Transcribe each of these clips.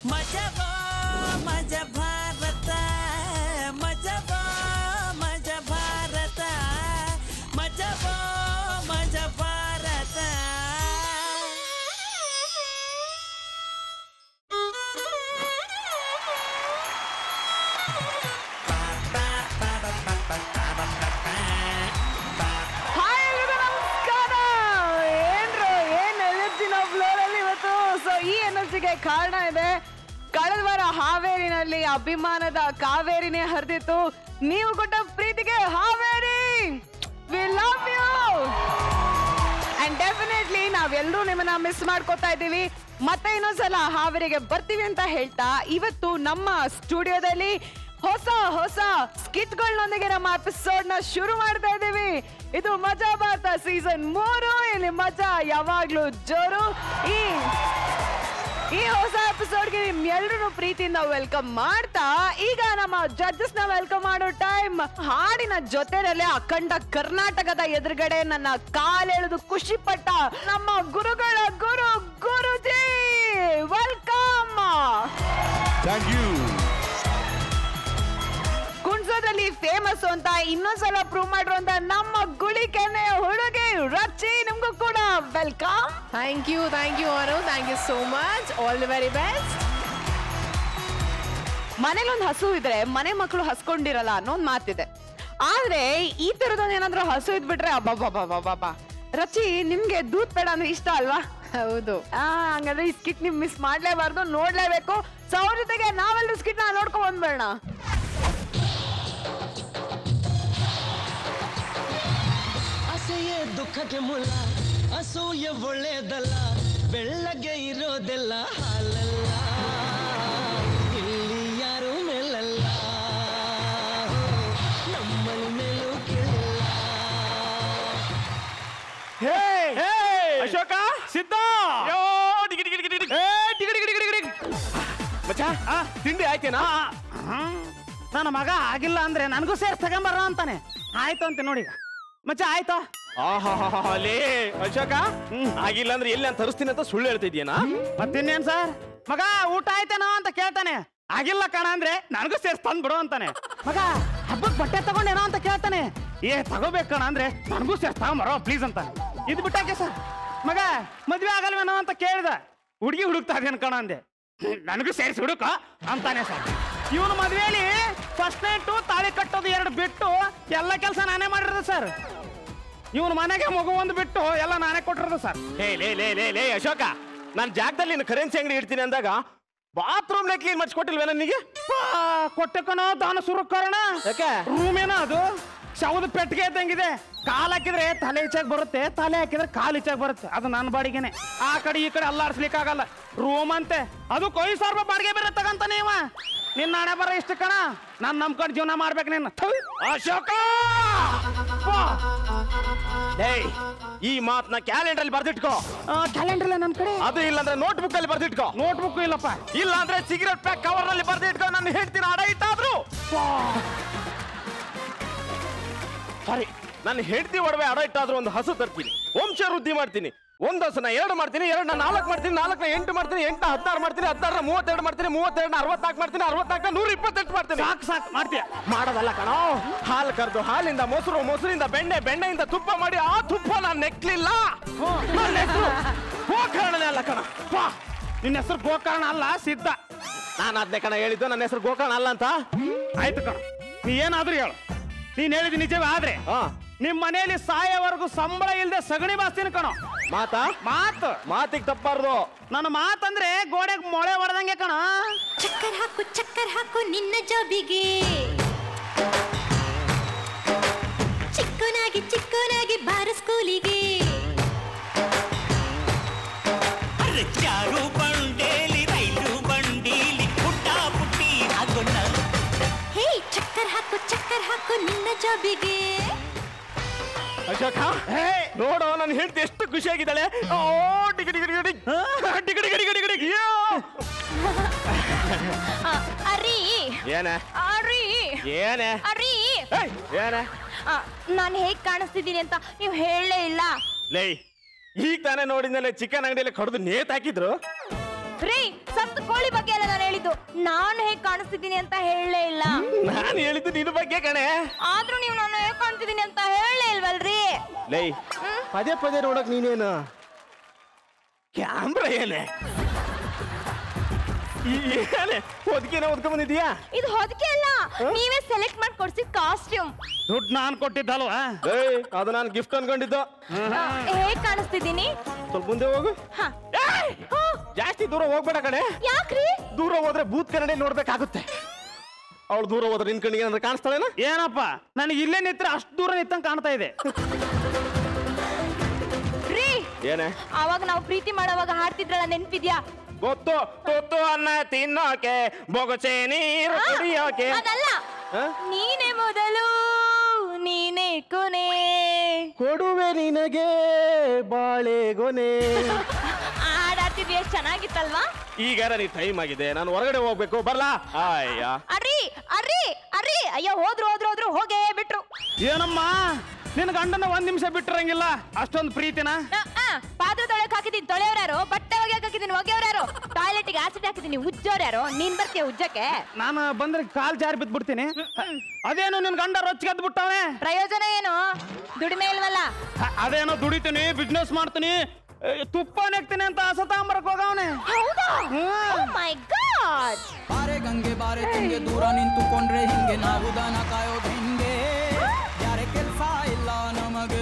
ಮಜಬೋ ಮಜ ಭಾರತ ಮಜಬೋ ಮಜ ಭಾರತ ಮಜಬೋ ಮಜ ಭಾರತ ಹಾಯ್ ಎಲ್ರಿಗೂ ನಮಸ್ಕಾರ ಏನ್ರು ಏನ್ ಎನರ್ಜಿ ನಾವು ಫ್ಲೋರಲ್ಲಿ ಇವತ್ತು ಸೊ ಈ ಎನರ್ಜಿಗೆ ಕಾರಣ ಇದೆ ಕಳೆದ ವಾರ ಹಾವೇರಿನಲ್ಲಿ ಅಭಿಮಾನದ ಕಾವೇರಿನೇ ಹರಿದಿತ್ತು ನೀವು ಕೊಟ್ಟ ಪ್ರೀತಿಗೆ Haveri we love you and definitely ನಾವೆಲ್ಲರೂ ನಿಮ್ಮನ್ನ ಮಿಸ್ ಮಾಡ್ಕೋತಾ ಇದ್ದೀವಿ ಮತ್ತೆ ಇನ್ನೊಂದ್ಸಲ ಹಾವೇರಿಗೆ ಬರ್ತೀವಿ ಅಂತ ಹೇಳ್ತಾ ಇವತ್ತು ನಮ್ಮ ಸ್ಟುಡಿಯೋದಲ್ಲಿ ಹೊಸ ಹೊಸ ಸ್ಕಿಟ್ಗಳನ್ನೊಂದಿಗೆ ನಮ್ಮ ಎಪಿಸೋಡ್ ನ ಶುರು ಮಾಡ್ತಾ ಇದ್ದೀವಿ ಇದು ಮಜಾ ಭಾರತ ಸೀಸನ್ ಮೂರು ಇಲ್ಲಿ ಮಜಾ ಯಾವಾಗ್ಲೂ ಜೋರು ಈ ಈ ಹೊಸ ಎಪಿಸೋಡ್ಗೆ ನಿಮ್ ಎಲ್ರು ಪ್ರೀತಿಯಿಂದ ವೆಲ್ಕಮ್ ಮಾಡ್ತಾ ಈಗ ನಮ್ಮ ಜಡ್ಜಸ್ ನ ವೆಲ್ಕಮ್ ಮಾಡೋ ಟೈಮ್ ಹಾಡಿನ ಜೊತೆನಲ್ಲೇ ಅಖಂಡ ಕರ್ನಾಟಕದ ಎದುರುಗಡೆ ನನ್ನ ಕಾಲೆಳೆದು ಖುಷಿ ಪಟ್ಟ ನಮ್ಮ ಗುರುಗಳ Guru Guruji welcome thank you ಕುಣ್ಸೋದಲ್ಲಿ ಫೇಮಸ್ ಅಂತ ಇನ್ನೊಂದ್ಸಲ ಪ್ರೂವ್ ಮಾಡಿರುವಂತ ನಮ್ಮ ಗುಳಿ ಕೆನೆ ಹುಡುಗಿ ರಚ್ಚಿ ನಿಮ್ಗೂ ಕೂಡ welcome thank you thank you Anu thank you so much all the very best ಮನೇಲೊಂದು ಹಸು ಇದ್ರೆ ಮನೆ ಮಕ್ಕಳು ಹಸ್ಕೊಂಡಿರಲ್ಲ ಅನ್ನೋ ಒಂದ್ ಮಾತಿದೆ ಆದ್ರೆ ಈ ತರದೊಂದು ಏನಾದ್ರೂ ಹಸು ಇದ್ಬಿಟ್ರೆ ಅಬ್ಬಬ್ಬಬ್ಬಬ್ಬಬ್ಬ ರಚಿ ನಿಮ್ಗೆ ದೂದ್ ಬೇಡ ಅಂದ್ರೆ ಇಷ್ಟ ಅಲ್ವಾ ಹೌದು ಆ ಹಂಗಾದ್ರೆ ಈ ಸ್ಕಿಟ್ ನಿಮ್ ಮಿಸ್ ಮಾಡ್ಲೇಬಾರ್ದು ನೋಡ್ಲೇಬೇಕು ಸೊ ಅವ್ರ ಜೊತೆಗೆ ನಾವೆಲ್ಲರೂ ಸ್ಕಿಟ್ ನ ನೋಡ್ಕೊಂಡ್ ಬಂದ್ಬೇಡ ಅಸೆಯೇ ದುಃಖಕ್ಕೆ ಮೂಲ ಅಸೂಯೆ ಒಳ್ಳೆಯದಲ್ಲ ಬೆಳ್ಳಗೆ ಇರೋದೆಲ್ಲ ಹಾಲಲ್ಲ ಇಲ್ಲಿ ಯಾರು ಮೇಲಲ್ಲ ನಮ್ಮಲ್ಲಿ ಮೇಲೂ ಕೇಳಿಲ್ಲ ಅಶೋಕ ಸಿದ್ಧ ಯೋ ಡಿಗಿ ಡಿಗಿ ಡಿಗಿ ಡಿಗಿ. ಏ ಟಿಗಿ ಟಿಗಿ ಟಿಗಿ ಟಿಗಿ ಟಿಗಿ. ಮಚ್ಚ ತಿಂಡಿ ಆಯ್ತೇನಾ ಆ, ಹ್ಮ್. ನನ್ನ ಮಗ ಆಗಿಲ್ಲ ಅಂದ್ರೆ ನನಗೂ ಸೇರ್ ತಗೊಂಬರ ಅಂತಾನೆ ಆಯ್ತು ಅಂತ ನೋಡಿ ಈಗ ಮಚ್ಚ ಆಯ್ತು ಲೇ ಅಶೋಕ ಆಗಿಲ್ಲ ಅಂದ್ರೆ ಎಲ್ಲಿ ನಾನು ತರಿಸ್ತೀನಿ ಅಂತ ಸುಳ್ಳು ಹೇಳ್ತಾ ಇದೀಯನಾ ಮತ್ತಿನ್ನೇನ್ ಸರ್ ಮಗ ಊಟ ಆಯ್ತೇನೋ ಅಂತ ಕೇಳ್ತಾನೆ ಆಗಿಲ್ಲ ಕಣ ಅಂದ್ರೆ ನನಗೂ ಸೇರ್ಸ್ ತಂದ್ ಬಿಡು ಅಂತಾನೆ ಮಗ ಹಬ್ಬಕ್ ಬಟ್ಟೆ ತಗೊಂಡೇನೋ ಅಂತ ಕೇಳ್ತಾನೆ ಏ ತಗೋಬೇಕು ಕಣ ಅಂದ್ರೆ ನನಗೂ ಸೇರ್ಸ್ ತಗೊಂಬರೋ ಪ್ಲೀಸ್ ಅಂತಾನೆ ಇದ್ ಬಿಟ್ಟಾಕೆ ಸರ್ ಮಗ ಮದ್ವೆ ಆಗಲ್ವೇನೋ ಅಂತ ಕೇಳ್ದ ಹುಡುಗಿ ಹುಡುಕ್ತಾ ಇದೇನು ಕಣ ಅಂದೆ ಹ್ಮ್, ನನಗೂ ಸೇರಿಸಿ ಹುಡುಕ ಅಂತಾನೆ ಸರ್ ಇವನು ಮದ್ವೆಲಿ ಫಸ್ಟ್ ನೈಟು ತಾಳಿ ಕಟ್ಟೋದು ಎರಡು ಬಿಟ್ಟು ಎಲ್ಲ ಕೆಲಸ ನಾನೇ ಮಾಡಿರೋದು ಸರ್ ಇವನು ಮನೆಗೆ ಮಗು ಒಂದು ಬಿಟ್ಟು ಎಲ್ಲ ನಾನೇ ಕೊಟ್ಟಿರೋದು ಸರ್ ಲೇ ಲೇ ಲೇ ಲೇ ಲೇ ಅಶೋಕ ನಾನು ಜಾಗದಲ್ಲಿ ನಿನ್ನ ಕರೆನ್ಸಿ ಅಂಗಡಿ ಇಡ್ತೀನಿ ಅಂದಾಗ ಬಾತ್ರೂಮ್ ನೇ ಕ್ಲೀನ್ ಮಾಡಿಸ್ಕೊಟ್ಟಿಲ್ವೇ ನನಗೆ ಕೊಟ್ಟೆ ಕಣೋ ದಾನ ಸುರುಕರಣ ಯಾಕೆ? ರೂಮ್ ಏನೋ ಅದು ಶವದ ಪೆಟ್ಟಿಗೆ ಇದ್ದಂಗಿದೆ ಕಾಲ್ ಹಾಕಿದ್ರೆ ತಲೆ ಈಚಾಗ್ ಬರುತ್ತೆ ತಲೆ ಹಾಕಿದ್ರೆ ಕಾಲ್ ಈಚಾಗ್ ಬರುತ್ತೆ ಅದು ನನ್ನ ಬಾಡಿಗೆನೆ ಆ ಕಡೆ ಈ ಕಡೆ ಅಲ್ಲಾಡ್ಸ್ಲಿಕ್ಕೆ ಆಗಲ್ಲ ರೂಮ್ ಅಂತೆ ಅದು ಕೊಯ್ ಸಾವಿರ ರೂಪಾಯಿ ಬಾಡಿಗೆ ಬೇರೆ ತಗಂತ ನೀವ ನಿನ್ನ ಹಣೆ ಬರ ಇಷ್ಟು ಕಣ ನಾನ್ ನಂಬ್ಕೊಂಡು ಜೀವನ ಮಾಡ್ಬೇಕು ನಿನ್ನ ಥು. ಅಶೋಕ ವಾ. ಡೇಯ್ ಈ ಮಾತನ್ನ ಕ್ಯಾಲೆಂಡರ್ ಅಲ್ಲಿ ಬರ್ದಿಟ್ಕೋ ಆ, ಕ್ಯಾಲೆಂಡರ್ ಇಲ್ಲ ನನ್ನ ಕಡೆ ಅದು ಇಲ್ಲ ಅಂದ್ರೆ ನೋಟ್ ಬುಕ್ ಅಲ್ಲಿ ಬರ್ದಿಟ್ಕೋ ನೋಟ್ಬುಕ್ ಇಲ್ಲಪ್ಪ ಇಲ್ಲ ಅಂದ್ರೆ ಸಿಗರೆಟ್ ಪ್ಯಾಕ್ ಕವರ್ ನಲ್ಲಿ ಬರ್ದಿಟ್ಕೋ ನಾನು ಹೇಳ್ತೀನಿ ಅಡ ಇಟ್ಟಾದ್ರು ಸಾರಿ ನಾನು ಹೆಂಡತಿ ಒಡವೆ ಅಡ ಇಟ್ಟಾದ್ರೂ ಒಂದು ಹಸು ತರ್ತೀನಿ ವಂಶ ವೃದ್ಧಿ ಮಾಡ್ತೀನಿ ಒಂದು ಹಸುನ ಎರಡು ಮಾಡ್ತೀನಿ ಎರಡನ್ನ ನಾಲ್ಕು ಮಾಡ್ತೀನಿ ನಾಲ್ಕನ ಎಂಟು ಮಾಡ್ತೀನಿ ಎಂಟು ಹದಿನಾರು ಮಾಡ್ತೀನಿ ಹದಿನಾರನ ಮೂವತ್ತೆರಡು ಮಾಡ್ತೀನಿ ಮೂವತ್ತೆರಡನ ಅರವತ್ನಾಲ್ಕು ಮಾಡ್ತೀನಿ ಅರವತ್ನಾಲ್ಕನ ನೂರ ಇಪ್ಪತ್ತೆಂಟು ಮಾಡ್ತೀನಿ ಸಾಕು ಸಾಕು ಮಾಡ್ತೀಯ ಮಾಡೋದಲ್ಲ ಕಣೋ ಹಾಲು ಕರೆದು ಹಾಲಿಂದ ಮೊಸರು ಮೊಸರಿಂದ ಬೆಣ್ಣೆ ಬೆಣ್ಣೆಯಿಂದ ತುಪ್ಪ ಮಾಡಿ ಆ ತುಪ್ಪ ನಾನು ನೆಕ್ಲಿಲ್ಲ ನನ್ನ ಹೆಸರು ಗೋಕರ್ಣನೇ ಅಲ್ಲ ಕಣ ವಾ, ನಿನ್ನ ಹೆಸರು ಗೋಕರ್ಣ ಅಲ್ಲ ಸಿದ್ಧ ನಾನು ಅದನ್ನೇ ಕಣ ಹೇಳಿದ್ದು ನನ್ನ ಹೆಸರು ಗೋಕರ್ಣ ಅಲ್ಲ ಅಂತ ಆಯ್ತು ಕಣ ನೀ ಏನಾದ್ರೂ ಹೇಳು ನೀನ್ ಹೇಳಿದ ನಿಜವೇ ಆದ್ರೆ ಹಾ ನಿಮ್ ಮನೆಯಲ್ಲಿ ಸಾಯೋವರೆಗೂ ಸಂಬಳ ಇಲ್ದೆ ಸಗಣಿ ಬಾಸ್ತೀನಿ ಕಣ ಮಾತಾ ಮಾತು ಮಾತಿಗೆ ತಪ್ಪಾರ್ದು ನನ್ನ ಮಾತಂದ್ರೆ ಗೋಡೆಗೆ ಮೊಳೆ ಹೊಡೆದಂಗೆ ಕಣ ಚಕ್ಕರ್ ಹಾಕು ಚಕ್ಕರ್ ಹಾಕು ನಿನ್ನ ಜಾಬಿಗೆ ಚಿಕ್ಕನಾಗಿ ಚಿಕ್ಕನಾಗಿ ಬಾರ ಸ್ಕೂಲಿಗೆ ಚಾರು ಬಂಡೇಲಿ ರೈಲು ಬಂಡೀಲಿ ಪುಟ್ಟ ಪುಟ್ಟಿ ಆಗೋಣ ಹೇ ಚಕ್ಕರ್ ಹಾಕು ಚಕ್ಕರ್ ಹಾಕು ನಿನ್ನ ಜಾಬಿಗೆ ಅಶೋಕ ನೋಡು ನನ್ನ ಹೆಂಡತಿ ಎಷ್ಟು ಖುಷಿಯಾಗಿದ್ದಾಳೆ ಓ ಡಿಗಿ ಡಿಗಿ ಡಿಗಿ ಡಿಗಿ. ಆ, ಡಿಗಿ ಡಿಗಿ ಡಿಗಿ ಡಿಗಿ ಡಿಗಿ. ಅಯ್ಯೋ. ಅರಿ ಏನೇ ಅರಿ ಏನೇ ಅರಿ ಏಯ್, ಏನೇ ನಾನು ಹೇಗ್ ಕಾಣಿಸ್ತಿದ್ದೀನಿ ಅಂತ ನೀವು ಹೇಳಲೇ ಇಲ್ಲ ಲೇ ಈಗ ತಾನೇ ನೋಡಿದ್ಮೇಲೆ ಚಿಕನ್ ಅಂಗಡಿಯಲ್ಲಿ ಕಡ್ದು ನೇತ್ ಹಾಕಿದ್ರು ರೀ ಸತ್ತು ಕೋಳಿ ಬಗ್ಗೆ ಎಲ್ಲ ನಾನು ನಾನು ಹೇಗ್ ಕಾಣಿಸ್ತಿದ್ದೀನಿ ಅಂತ ಹೇಳಲೇ ಇಲ್ಲ ನಾನು ಹೇಳಿದ್ದು ನಿನ್ನ ಬಗ್ಗೆ ಕಣೆ ಆದ್ರೂ ನೀವು ನಾನು ಹೇಗ್ ಕಾಣ್ತಿದ್ದೀನಿ ಅಂತ ಹೇಳಲೇ ಇಲ್ವಲ್ರಿ ಲೈ ಪದೇ ಪದೇ ನೋಡಕ್ ನೀನೇನು ಕ್ಯಾಮ್ರಾ ಏನೇ ಈ- ಏನೇ ಒದಕಿನ ಓದ್ಕೊಂಡ್ ಬಂದಿದ್ಯಾ ಇದು ಹೊದಕೆ ಅಲ್ಲ ನೀವೇ ಸೆಲೆಕ್ಟ್ ಮಾಡಿ ಕೊಡ್ಸಿದ ಕಾಸ್ಟ್ಯೂಮ್ ದುಡ್ಡು ನಾನು ಕೊಟ್ಟಿದ್ದಲ್ವಾ ಏಯ್ ಅದು ನಾನು ಗಿಫ್ಟ್ ಅನ್ಕೊಂಡಿದ್ದು ಹೇಗ್ ಕಾಣಿಸ್ತಿದ್ದೀನಿ ಸ್ವಲ್ಪ ಮುಂದೆ ಹೋಗು ಹ. ಏಯ್! ಜಾಸ್ತಿ ದೂರ ಹೋಗ್ಬೇಡ ಕಣೆ ಯಾಕ್ರಿ ದೂರ ಹೋದ್ರೆ ಬೂತ್ ಕನ್ನಡಿ ನೋಡ್ಬೇಕಾಗುತ್ತೆ ಅವಳು ದೂರ ಹೋದ್ರೆ ನಿನ್ ಕಣ್ಣಿಗೆ ಏನಾದ್ರು ಕಾಣಿಸ್ತಾಳೇನ ಏನಪ್ಪ ನನಗೆ ಇಲ್ಲೇ ನಿತ್ರ ಅಷ್ಟು ದೂರ ನಿತ್ತಂಗ್ ಕಾಣ್ತಾ ಇದೆ ರೀ ಏನೇ ಅವಾಗ ನಾವು ಪ್ರೀತಿ ಮಾಡೋವಾಗ ಹಾಡ್ತಿದ್ರಲ್ಲ ನೆನ್ಪಿದ್ಯಾ ಗೊತ್ತು ತುತ್ತು ಅನ್ನ ತಿನ್ನೋಕೆ ಬೊಗಚೆ ನೀರು ಆ, ಕುಡಿಯೋಕೆ ಅದಲ್ಲ ಹ? ನೀನೇ ಮೊದಲು ನೀನೇ ಕೊನೆ ಕೊಡುವೆ ನಿನಗೆ ಬಾಳೆಗೊನೆ ಹಾಡಾಡ್ತಿದ್ವಿ ಎಷ್ಟು ಚೆನ್ನಾಗಿತ್ತಲ್ವಾ ಈಗ ನೀ ಟೈಮ್ ಆಗಿದೆ ನಾನು ಹೊರಗಡೆ ಹೋಗ್ಬೇಕು ಬರ್ಲಾ ಅಯ್ಯ ಅರ್ರಿ ಅರ್ರಿ ಅರ್ರಿ ಅಯ್ಯೋ ಹೋದ್ರು ಹೋದ್ರು ಹೋದ್ರು ಹೋಗೇ ಬಿಟ್ರು ಏನಮ್ಮ ನಿನ್ನ ಗಂಡನ ಒಂದ್ ನಿಮಿಷ ಬಿಟ್ಟಿರಂಗಿಲ್ಲ ಅಷ್ಟೊಂದು ಪ್ರೀತಿನ ಆ, ಆ, ಪಾತ್ರದೊಳಗೆ ಹಾಕಿದ್ದೀನಿ ತೊಳೆಯವ್ರ್ಯಾರು ಬಟ್ಟೆ ಒಗೆಯಕ್ ಹಾಕಿದ್ದೀನಿ ಒಗೆಯವ್ರ್ಯಾರು ಟಾಯ್ಲೆಟ್ಗೆ ಆಸಿಡ್ ಹಾಕಿದ್ದೀನಿ ಉಜ್ಜೋರ್ಯಾರು ನೀನ್ ಬರ್ತೀಯ ಉಜ್ಜಕ್ಕೆ ನಾನು ಬಂದ್ರೆ ಕಾಲ್ ಜಾರಿ ಬಿದ್ಬಿಡ್ತೀನಿ ಅದೇನು ನಿನ್ ಗಂಡ ರೊಚ್ಗೆದ್ದು ಬಿಟ್ಟವನೆ ಪ್ರಯೋಜನ ಏನು ದುಡಿಮೆ ಇಲ್ವಲ್ಲ ಅದೇನೋ ದುಡಿತೀನಿ ಬಿಸ್ನೆಸ್ ಮಾಡ್ತೀನಿ ಏ, ತುಪ್ಪ ನೆಕ್ತೀನಿ ಅಂತ ಹಸತಾಂಬರಕ್ ಹೋಗವನೆ ಹೌದಾ ಹ್ಮ್. ಮೈ ಗಾಡ್ ಬಾರೆ ಗಂಗೆ ಬಾರೆ ತುಂಗೆ ದೂರ ನಿಂತುಕೊಂಡ್ರೆ ಹಿಂಗೆ ನಾವು ದನ ಕಾಯೋದು ಹಿಂಗೆ ಯಾರೆ ಕೆಲ್ಸ ಇಲ್ಲ ನಮಗೆ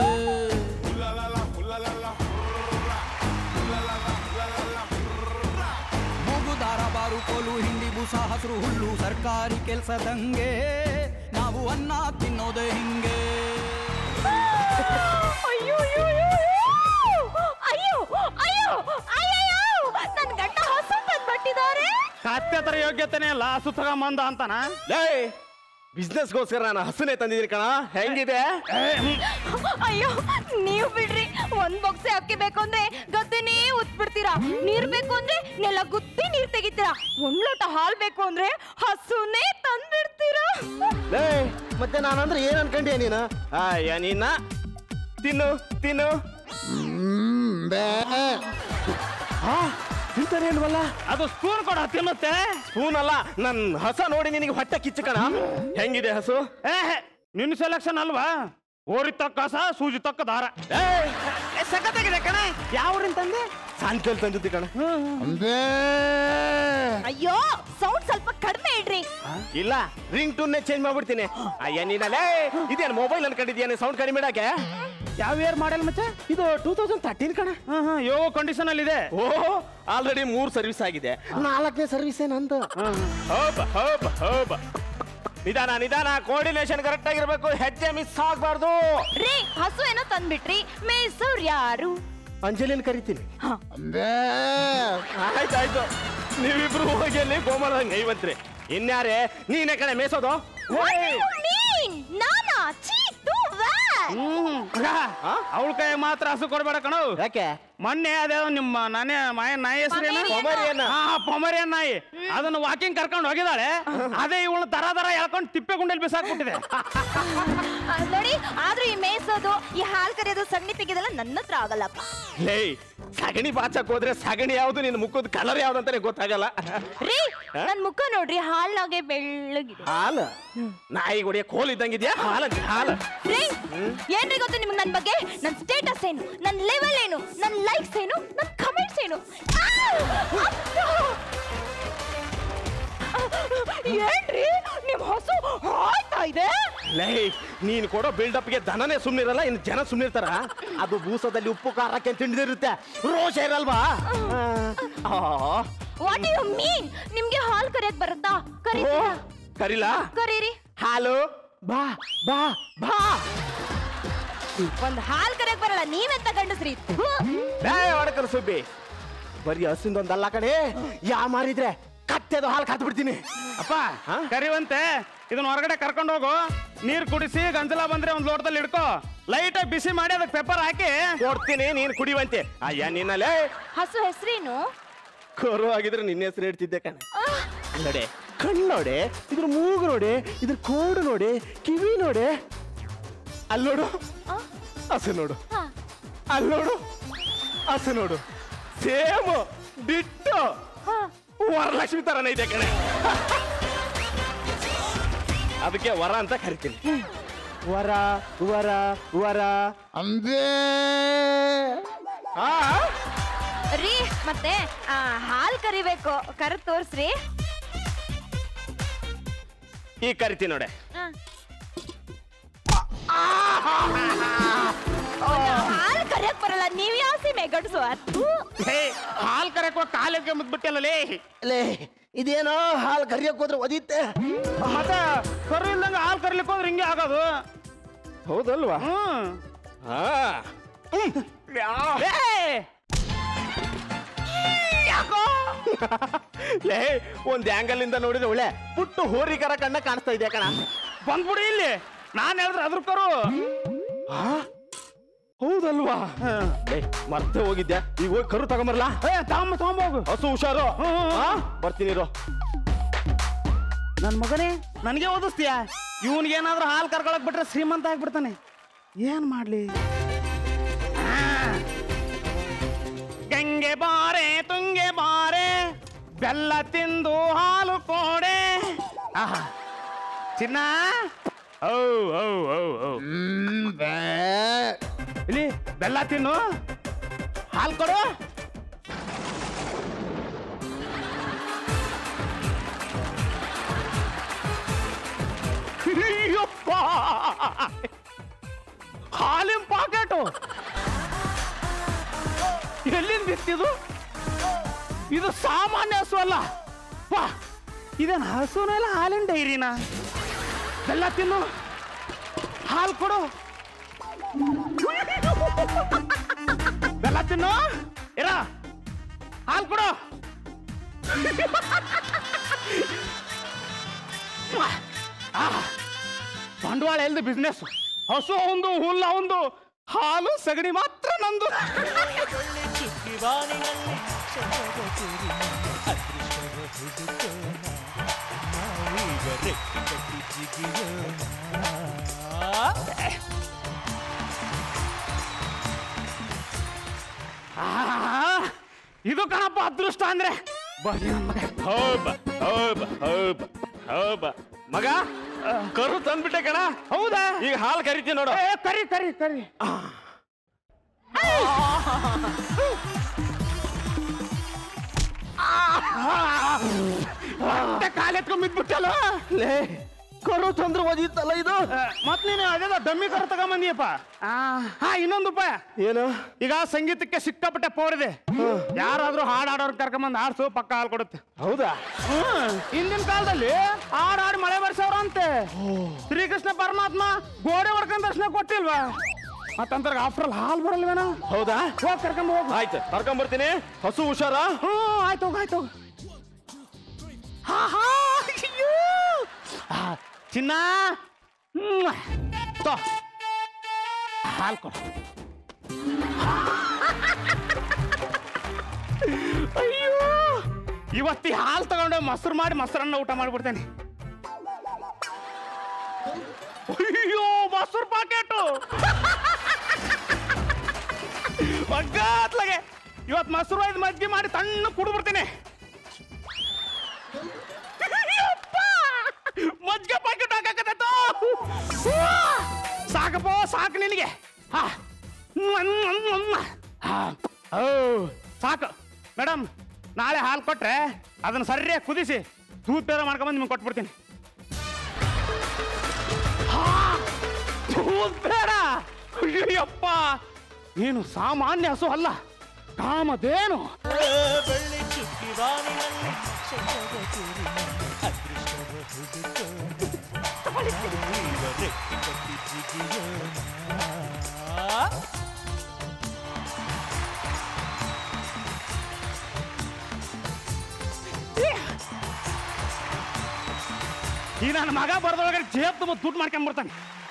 ಮೂಗುದಾರ ಬಾರು ಕೋಲು ಹಿಂಡಿ ಬೂಸ ಹಸಿರು ಹುಲ್ಲು ಸರ್ಕಾರಿ ಕೆಲ್ಸದಂಗೆ ನಾವು ಅನ್ನ ತಿನ್ನೋದೇ ಹಿಂಗೆ ಅಯ್ಯೋ ಅಯ್ಯೋ ಅಯ್ಯೋ ಅಯ್ಯೋ ಅಯ್ಯೋ ನನ್ ಗಂಡ ಹಸು ಬಂದ್ಬಿಟ್ಟಿದ್ದಾರೆ ಕತ್ತೆ ತರ ಯೋಗ್ಯತೆನೇ ಇಲ್ಲ ಹಸು ತಗೊಂಬಂದ ಅಂತಾನ ಲೇ ಬಿಸ್ನೆಸ್ಗೋಸ್ಕರ ನಾನು ಹಸುನೆ ತಂದಿದ್ದೀನಿ ಕಣ ಹೆಂಗಿದೆ ಅಯ್ಯೋ ನೀವು ಬಿಡ್ರಿ ಒಂದ್ ಬೊಕ್ಸೆ ಅಕ್ಕಿ ಬೇಕು ಅಂದ್ರೆ ಗದ್ದೆನೇ ಉತ್ಬಿಡ್ತೀರಾ ನೀರ್ ಬೇಕು ಅಂದ್ರೆ ನೆಲ ಗುತ್ತಿ ನೀರ್ ತೆಗಿತೀರಾ ಒಂದ್ ಲೋಟ ಹಾಲ್ ಬೇಕು ಅಂದ್ರೆ ಹಸುನೇ ತಂದ್ಬಿಡ್ತೀರಾ ಲೇ ಮತ್ತೆ ನಾನಂದ್ರೆ ಏನ್ ಅನ್ಕೊಂಡ್ಯ ನೀನು ಅಯ್ಯ ನೀನ ತಿನ್ನು ತಿನ್ನು ಹಾ ತಿಂತಾನೆ ಇಲ್ವಲ್ಲ ಅದು ಸ್ಪೂನ್ ಕೊಡ ತಿನ್ನುತ್ತೆ ಸ್ಪೂನ್ ಅಲ್ಲ ನನ್ ಹಸ ನೋಡಿ ನಿನಗೆ ಹೊಟ್ಟೆ ಕಿಚ್ಚು ಕಣ ಹೆಂಗಿದೆ ಹಸು ಏ ನಿನ್ನ ಸೆಲೆಕ್ಷನ್ ಅಲ್ವಾ ಓರಿ ತಕ್ಕ ಹಸ ಸೂಜಿ ತಕ್ಕ ದಾರ ಏಯ್ ಸಖತ್ತಾಗಿದೆ ಕಣ ಯಾವ ಊರಿಂದ ತಂದೆ ಸಾಯಂಕಾಲ ತಂದಿದ್ದೆ ಕಣ ಅಯ್ಯೋ ಸೌಂಡ್ ಸ್ವಲ್ಪ ಕಡಿಮೆ ಇಡ್ರಿ ಇಲ್ಲ ರಿಂಗ್ ಟೂನ್ನೇ ಚೇಂಜ್ ಮಾಡ್ಬಿಡ್ತೀನಿ ಅಯ್ಯ ನೀನಲ್ಲೇ ಇದೇನು ಮೊಬೈಲ್ ಅನ್ಕೊಂಡಿದ್ಯಾನೆ ಸೌಂಡ್ ಕಡಿಮೆ ಇಡಕ್ಕೆ ಯಾವ ಇಯರ್ ಮಾಡಲ್ ಮಚ್ಚ ಇದು ಟೂ ತೌಸಂಡ್ ತರ್ಟೀನ್ ಕಣ ಹಾ ಹಾ ಯೋ ಕಂಡೀಷನ್ ಅಲ್ಲಿ ಇದೆ ಓ ಆಲ್ರೆಡಿ ಮೂರ್ ಸರ್ವಿಸ್ ಆಗಿದೆ ನಾಲ್ಕನೇ ಸರ್ವಿಸ್ ನಂದು ಹೋಬ ಹೋಬ ಹೋಬ ನಿಧಾನ ನಿಧಾನ ಕೋಆರ್ಡಿನೇಷನ್ ಕರೆಕ್ಟ್ ಆಗಿರ್ಬೇಕು ಹೆಜ್ಜೆ ಮಿಸ್ ಆಗ್ಬಾರ್ದು ರೀ ಹಸು ಏನೋ ತಂದ್ಬಿಟ್ರಿ ಮೇಸೋರ್ ಯಾರು ಅಂಜಲಿನ ಕರಿತೀನಿ ಹ. ಆಯ್ತಾಯ್ತು ನೀವಿಬ್ರು ಹೋಗಿ ಅಲ್ಲಿ ಗೋಮಾಳ ಐವಂತ್ರಿ ಇನ್ಯಾರೇ ನೀನೇ ಕಣೆ ಮೇಸೋದು What do you mean? ನಾನಾ ಚೀ ಟು ಅವಳ ಕೈ ಮಾತ್ರ ಹಸು ಕೊಡ್ಬೇಡ ಕಣೋ ಯಾಕೆ ಮೊನ್ನೆ ಅದೇ ನಿಮ್ಮ ನಾನೇ ಮಾಯ ನಾಯಿ ಹೆಸರೇನು Pomerian. Pomerian. ಹಾ ಪೊಮರಿಯನ್ ನಾಯಿ ಅದನ್ನ ವಾಕಿಂಗ್ ಕರ್ಕೊಂಡು ಹೋಗಿದ್ದಾಳೆ ಅದೇ ಇವಳು ದರ ದರ ಎಳ್ಕೊಂಡು ತಿಪ್ಪೆ ಗುಂಡಲ್ಲಿ ಬಿಸಾಕ್ಬಿಟ್ಟಿದೆ ನೋಡಿ ಆದ್ರೂ ಈ ಮೇಯ್ಸೋದು ಈ ಹಾಲ್ ಕರೆಯೋದು ಸಗಣಿ ತೆಗೆದೆಲ್ಲ ನನ್ನ ಹತ್ರ ಆಗಲ್ಲಪ್ಪ ಲೇ ಸಗಣಿ ಬಾಚಕ್ ಹೋದ್ರೆ ಸಗಣಿ ಯಾವ್ದು ನಿನ್ನ ಮುಖದ ಕಲರ್ ಯಾವ್ದು ಅಂತಾನೆ ಗೊತ್ತಾಗಲ್ಲ ರೀ ನನ್ ಮುಖ ನೋಡ್ರಿ ಹಾಲ್ನಾಗೆ ಬೆಳ್ಳಗಿದೆ ಹಾಲು ನಾಯಿ ಹೊಡಿಯ ಕೋಲ್ ಇದ್ದಂಗಿದ್ಯಾ ಹಾಲು ಹಾಲು ರೀ ಏನ್ರಿ ಗೊತ್ತು ನಿಮ್ಗೆ ನನ್ ಬಗ್ಗೆ ನನ್ ಸ್ಟೇಟಸ್ ಏನು ನನ್ ಲೆವೆಲ್ ಏನು ನನ್ ಲೈಕ್ಸ್ ಏನು ನನ್ ಕಮೆಂಟ್ಸ್ ಏನು ಆ! ಅಪ್ಪಾ! ಏನ್ರಿ ನಿಮ್ ಹಸು ಹಾಯ್ತಾ ಇದೆ ಲೇ ನೀನ್ ಕೊಡೋ ಬಿಲ್ಡಪ್ಗೆ ದನನೇ ಸುಮ್ನಿರಲ್ಲ ಇನ್ನು ಜನ ಸುಮ್ನಿರ್ತಾರ ಅದು ಬೂಸದಲ್ಲಿ ಉಪ್ಪು ಖಾರಕ್ಕೆ ತಿಂಡಿದಿರುತ್ತೆ ರೋಷ ಇರಲ್ವಾ ಆ, ವಾಟ್ ಯು ಮೀನ್ ನಿಮ್ಗೆ ಹಾಲ್ ಕರಿಯಕ್ ಬರುತ್ತಾ ಓ, ಕರೀತೀರಾ ಕರಿಲಾ ಕರೀರಿ ಹಾಲು ಬಾ ಬಾ ಬಾ ಒಂದ್ ಹಾಲ್ ಕರಿಯಕ್ ಬರಲ್ಲ ನೀವೆಂತ ಗಂಡಸ್ರಿ ಥು. ಲೇ ಹೊಡಕರ ಸುಬ್ಬಿ ಬರೀ ಹಸಿಂದೊಂದಲ್ಲ ಕಡೆ ಯಾ ಮಾರಿದ್ರೆ ಕತ್ತೆದು ಹಾಲು ಕಾತ್ ಬಿಡ್ತೀನಿ ಅಪ್ಪ ಹಾ? ಕರಿವಂತೆ ಇದನ್ನ ಹೊರಗಡೆ ಕರ್ಕೊಂಡು ಹೋಗು ನೀರ್ ಕುಡಿಸಿ ಗಂಜಲ ಬಂದ್ರೆ ಒಂದ್ ಲೋಟದಲ್ಲಿ ಇಡ್ಕೋ ಲೈಟ್ ಬಿಸಿ ಮಾಡಿ ಅದಕ್ಕೆ ಪೆಪ್ಪರ್ ಹಾಕಿ ಕೊಡ್ತೀನಿ ನೀನ್ ಕುಡಿವಂತೆ ಅಯ್ಯ ನಿನ್ನಲ್ಲೇ ಹಸು ಹೆಸರೇನು ಕರು ಆಗಿದ್ರೆ ನಿನ್ನ ಹೆಸರು ಇಡ್ತಿದ್ದೆ ಕಣ ನೋಡೆ ಕಣ್ಣು ನೋಡೆ ಇದ್ರ ಮೂಗು ನೋಡಿ ಇದ್ರ ಕೋಡು ನೋಡಿ ಕಿವಿ ನೋಡಿ ಅಲ್ಲಿ ನೋಡು ಹಸು ನೋಡು ಅಲ್ಲಿ ನೋಡು ಹಸು ನೋಡು ಸೇಮ್ ಬಿಟ್ಟು ವರಲಕ್ಷ್ಮಿ ತರನೇ ಇದೆ ಕಣೆ ಅದಕ್ಕೆ ವರ ಅಂತ ಕರಿತೀನಿ ವರ ವರ ವರ ಅಂಬೇ ಆ ರೀ ಮತ್ತೆ ಆ, ಹಾಲ್ ಕರಿಬೇಕು ಕರೆದ್ ತೋರ್ಸ್ರಿ ಈಗ ಕರಿತೀನಿ ನೋಡೆ ಹಾಲ್ ಕರಿಯಕ್ ಬರಲ್ಲ ನೀವ್ ಯಾವ ಸೀಮೆ ಗಡ್ಸು ಅದು ಹೇ ಹಾಲ್ ಕರೆಕೋ ಕಾಲಿಗೆ ಮುದ್ಬಿಟ್ಟಲ್ಲಲೇ ಲೇ ಇದೇನೋ ಹಾಲು ಕರಿಯಕ್ ಹೋದ್ರೆ ಒದಿತ್ತೆ ಮತ್ತೆ ಕರು ಇಲ್ದಂಗ ಹಾಲ್ ಕರಿಲಿಕ್ಕೆ ಹೋದ್ರೆ ಹಿಂಗೆ ಆಗೋದು ಹೌದಲ್ವಾ ಹ್ಮ್ ಹಾ ಏ! ಯಾಕೋ ಲೇ ಒಂದ್ ಆಂಗಲ್ ಇಂದ ನೋಡಿದ್ರೆ ಒಳ್ಳೆ ಪುಟ್ಟು ಹೋರಿಕರ ಕಣ್ಣ ಕಾಣಿಸ್ತಾ ಇದೆ ಕಣ ಬಂದ್ಬಿಡಿ ಇಲ್ಲಿ ನಾನ್ ಹೇಳಿದ್ರೆ ಅದ್ರ ಕರು ಹೌದಲ್ವಾ ಲೇ ಮರ್ತೆ ಹೋಗಿದ್ದೆ ಈಗ ಹೋಗಿ ಕರು ತಗೊಂಬರ್ಲಾ ಏ ತಾಂಬ ತಗೊಂಬೋಗು ಹಸು ಹುಷಾರು ಹ್ಮ್, ಹ್ಮ್, ಹ್ಮ್. ಆ, ಬರ್ತೀನಿ ಇರು ನನ್ ಮಗನೇ ನನಗೆ ಓದಿಸ್ತೀಯ ಇವನ್ಗೇನಾದ್ರೂ ಹಾಲು ಕರ್ಕೊಳಕ್ ಬಿಟ್ರೆ ಶ್ರೀಮಂತ ಆಗ್ಬಿಡ್ತಾನೆ ಏನ್ ಮಾಡ್ಲಿ ಆ. ಗಂಗೆ ಬಾರೆ ತುಂಗೆ ಬಾರೆ ಬೆಲ್ಲ ತಿಂದು ಹಾಲು ಕೋಡೆ ಆಹಾ. ಚಿನ್ನ ಔ ಔ ಔ ಔ ಹ್ಮ್, ಬೇ. ಇಲ್ಲಿ ಬೆಲ್ಲ ತಿನ್ನು ಹಾಲು ಕೊಡು ಅಯ್ಯಪ್ಪ ಹಾಲಿನ ಪಾಕೆಟು ಎಲ್ಲಿಂದ ಬಿತ್ತಿದು ಇದು ಸಾಮಾನ್ಯ ಹಸು ಅಲ್ಲ ವಾ ಇದೇನು ಹಸುನಲ್ಲ ಹಾಲಿನ ಡೈರಿನ ಬೆಲ್ಲ ತಿನ್ನು ಹಾಲು ಕೊಡು ಬೆಲ್ಲ ತಿನ್ನು ಇರ ಹಾಲು ಕೊಡು ಆಹ್. ಬಂಡವಾಳ ಎಲ್ದು ಬಿಸ್ನೆಸ್ ಹಸು ಒಂದು ಹುಲ್ಲ ಒಂದು ಹಾಲು ಸಗಣಿ ಮಾತ್ರ ನಂದು ಆಹ್. ಇದು ಕಣಪ್ಪ ಅದೃಷ್ಟ ಅಂದ್ರೆ ಬನ್ನಿ ನನ್ ಮಗ ಹೌಬ ಹೌಬ ಹೌಬ ಹೌಬ ಮಗ ಕರು ತಂದ್ಬಿಟ್ಟೆ ಕಣ ಹೌದಾ ಈಗ ಹಾಲು ಕರಿತೀನಿ ನೋಡು ಏ, ಕರಿ ಕರಿ ಕರಿ ಕಾಲೆತ್ಕೊಂಡ್ ಬಿದ್ಬಿಟ್ಟಲ್ಲ ಲೇ ಕರು ತಂದ್ರೆ ಒದಿತ್ತಲ್ಲ ಇದು ಮತ್ ನೀನು ಅದೇದ ಡಮ್ಮಿ ಕರ್ ತಗೊಂಬಂದಿಯಪ್ಪ ಹಾ ಇನ್ನೊಂದು ಉಪಾಯ ಏನು ಈಗ ಸಂಗೀತಕ್ಕೆ ಸಿಕ್ಕಾಪಟ್ಟೆ ಪವರ್ ಇದೆ ಯಾರಾದ್ರೂ ಹಾಡ್ ಆಡೋರ್ ಕರ್ಕೊಂಬಂದ್ ಆಡ್ಸು ಪಕ್ಕ ಹಾಲು ಕೊಡುತ್ತೆ ಹೌದಾ ಹ್ಮ್. ಹಿಂದಿನ ಕಾಲದಲ್ಲಿ ಹಾಡ್ ಹಾಡಿ ಮಳೆ ಬರ್ಸವ್ರ ಅಂತೆ ಶ್ರೀಕೃಷ್ಣ ಪರಮಾತ್ಮ ಗೋಡೆ ಹೊಡ್ಕೊಂಡ್ ದರ್ಶನ ಕೊಟ್ಟಿಲ್ವಾ ಮತ್ತಂತರ ಆಫ್ಟರ್ ಹಾಲ್ ಬರಲ್ವೇನ ಹೌದಾ ಹೋಗ್ ಕರ್ಕೊಂಡ್ ಹೋಗು ಆಯ್ತು ಕರ್ಕೊಂಡ್ ಬರ್ತೀನಿ ಹಸು ಹುಷಾರ ಹ್ಮ್ ಆಯ್ತು ಹೋಗು, ಆಯ್ತು ಹೋಗು. ಹಾ ಹಾ ಅಯ್ಯೋ. ಆ, ಚಿನ್ನ ಹ್ಮ್. ತೋ ಹಾಲ್ ಕೊಡು ಅಯ್ಯೋ ಇವತ್ತಿ ಹಾಲು ತಗೊಂಡು ಮೊಸರು ಮಾಡಿ ಮೊಸರನ್ನ ಊಟ ಮಾಡ್ಬಿಡ್ತೇನೆ ಅಯ್ಯೋ ಮೊಸರು ಪಾಕೆಟು ಒಗ್ಗಾತ್ಲಾಗೆ ಇವತ್ತು ಮೊಸರು ಐದು ಮಜ್ಜಿಗೆ ಮಾಡಿ ತಣ್ಣ ಕುಡಿದ್ಬಿಡ್ತೇನೆ ಅಯ್ಯಪ್ಪ! ಮಜ್ಜಿಗೆ ಪಾಕೆಟ್ ಹಾಕಕತ್ತೈತೋ ಸಾಕಪ್ಪ ಸಾಕು ನಿನಗೆ ಹಾ ಮ್ಮ್, ಮ್ಮ್, ಮ್ಮ್. ಹಾ. ಓ ಸಾಕು ಮೇಡಮ್ ನಾಳೆ ಹಾಲು ಕೊಟ್ರೆ ಅದನ್ನ ಸರಿಯಾಗಿ ಕುದಿಸಿ ದೂದ್ ಬೇರೆ ಮಾಡ್ಕೊಂಬಂದು ನಿಮ್ಗೆ ಕೊಟ್ಬಿಡ್ತೀನಿ ಹಾ, ದೂದ್ ಬೇಡ ಅಯ್ಯಪ್ಪ ನೀನು ಸಾಮಾನ್ಯ ಹಸು ಅಲ್ಲ ಕಾಮಧೇನು ಈ ನನ್ನ ಮಗ ಬರ್ದೊಳಗಡೆ ಜೇಬ್ ತುಂಬ ದುಡ್ಡು ಮಾಡ್ಕೊಂಡ್ಬಿಡ್ತಾನೆ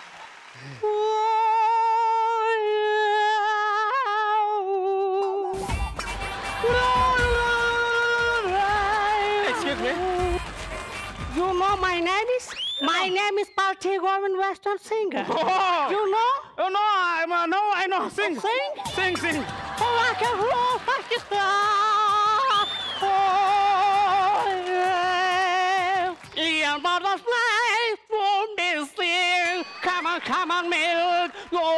excuse me You know my name is my name is Parthi Govind Western Singer. You know? Oh, no, I'm, uh, no, I know. Sing. Sing? Sing, sing. Oh, I can roll Pakistan. Oh, butterfly from this thing. Come on, come on, milk. Oh.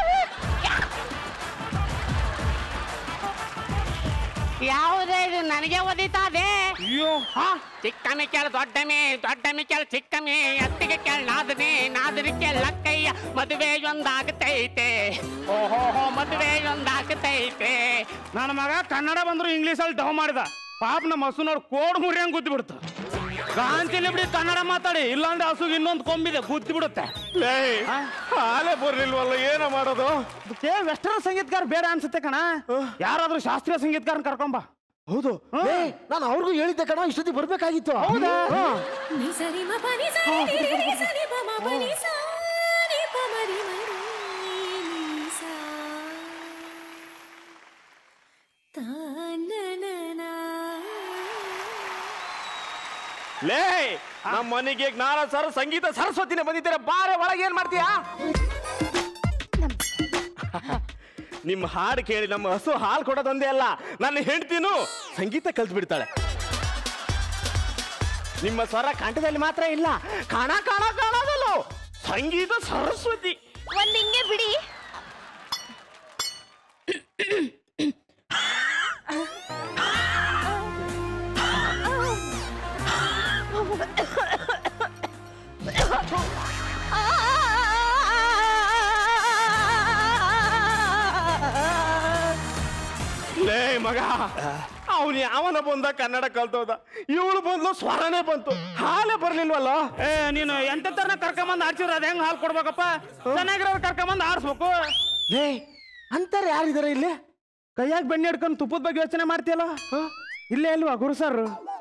ಯಾವುದೇ ಇದು ನನಗೆ ಒದಿತಾ ಇದೆ ಅಯ್ಯೋ ಹಾ ಚಿಕ್ಕಮ್ಮಿ ಕೇಳ ದೊಡ್ಡಮ್ಮಿ ದೊಡ್ಡಮ್ಮಿ ಕೇಳ ಚಿಕ್ಕಮ್ಮಿ ಅತ್ತಿಗೆ ಕೇಳ ನಾದನಿ ನಾದನಿ ಕೇಳ ಲಕ್ಕಯ್ಯ ಮದುವೆ ಒಂದಾಗತೈತೆ ಓಹೋ ಮದುವೆ ಒಂದಾಗತೈತೆ ನನ್ನ ಮಗ ಕನ್ನಡ ಬಂದ್ರು ಇಂಗ್ಲೀಷಲ್ಲಿ ಡವ್ ಮಾಡಿದ ಪಾಪ ನಮ್ಮ ಹಸು ನೋಡಿ ಕೋಡ್ ಮುರಿಯಂಗ್ ಗುದ್ದಿ ಬಿಡ್ತು ಗಾಂಚಿಲಿ ಬಿಡಿ ಕನ್ನಡ ಮಾತಾಡಿ ಇಲ್ಲಾಂದ್ರೆ ಹಸುಗೆ ಇನ್ನೊಂದು ಕೊಂಬಿದೆ ಗುದ್ದಿ ಬಿಡುತ್ತೆ ಲೇ ಹಾಲೇ ಬರ್ಲಿಲ್ವಲ್ಲ ಏನೋ ಮಾಡೋದು ಅದಕ್ಕೆ ವೆಸ್ಟರ್ನ್ ಸಂಗೀತಗಾರ ಬೇಡ ಅನ್ಸುತ್ತೆ ಕಣ ಯಾರಾದ್ರೂ ಶಾಸ್ತ್ರೀಯ ಸಂಗೀತಗಾರನ್ ಕರ್ಕೊಂಬ ಹೌದು ಏ, ನಾನು ಅವ್ರಿಗೂ ಹೇಳಿದ್ದೆ ಕಣ ಇಷ್ಟೊತ್ತಿಗೆ ಬರ್ಬೇಕಾಗಿತ್ತು ಹೌದಾ ಲೇ ನಮ್ಮ ಮನೆಗೆ ಜ್ಞಾನ ಸರ ಸಂಗೀತ ಸರಸ್ವತಿನೇ ಬಂದಿದ್ದೀರ ಬಾರೆ ಒಳಗೆ ಏನ್ ಮಾಡ್ತೀಯಾ ನಿಮ್ಮ ಹಾಡು ಕೇಳಿ ನಮ್ಮ ಹಸು ಹಾಲು ಕೊಡೋದೊಂದೇ ಅಲ್ಲ ನನ್ನ ಹೆಂಡ್ತಿನೂ ಸಂಗೀತ ಕಲ್ತು ಬಿಡ್ತಾಳೆ ನಿಮ್ಮ ಸ್ವರ ಕಂಠದಲ್ಲಿ ಮಾತ್ರ ಇಲ್ಲ ಕಾಣ ಕಾಣ ಕಾಣೋದಲ್ಲ ಸಂಗೀತ ಸರಸ್ವತಿ ಒಂದ್ ಹಿಂಗೆ ಬಿಡಿ ಲೇ ಮಗ ಅವನು ಯಾವನ ಬಂದ ಕನ್ನಡ ಕಲ್ತೋದ ಇವಳು ಬಂದ್ಲು ಸ್ವರನೇ ಬಂತು ಹಾಲೇ ಬರ್ಲಿಲ್ವಲ್ಲ ಏ ನೀನು ಎಂತೆಂತರ್ನ ಕರ್ಕೊಂಬಂದ್ ಆಡ್ಸಿದ್ರ ಅದ ಹೆಂಗ್ ಹಾಲು ಕೊಡ್ಬೇಕಪ್ಪ ಚೆನ್ನಾಗಿರೋರು ಕರ್ಕೊಂಬಂದ್ ಆಡ್ಸ್ಬೇಕು ಲೇ ಅಂತಾರೆ ಯಾರಿದಾರೆ ಇಲ್ಲಿ ಕೈಯಾಗ ಬೆಣ್ಣೆ ಹಿಡ್ಕೊಂಡು ತುಪ್ಪದ ಬಗ್ಗೆ ಯೋಚನೆ ಮಾಡ್ತೀಯಲ್ಲ ಇಲ್ಲೇ ಅಲ್ವಾ ಗುರು ಸರ್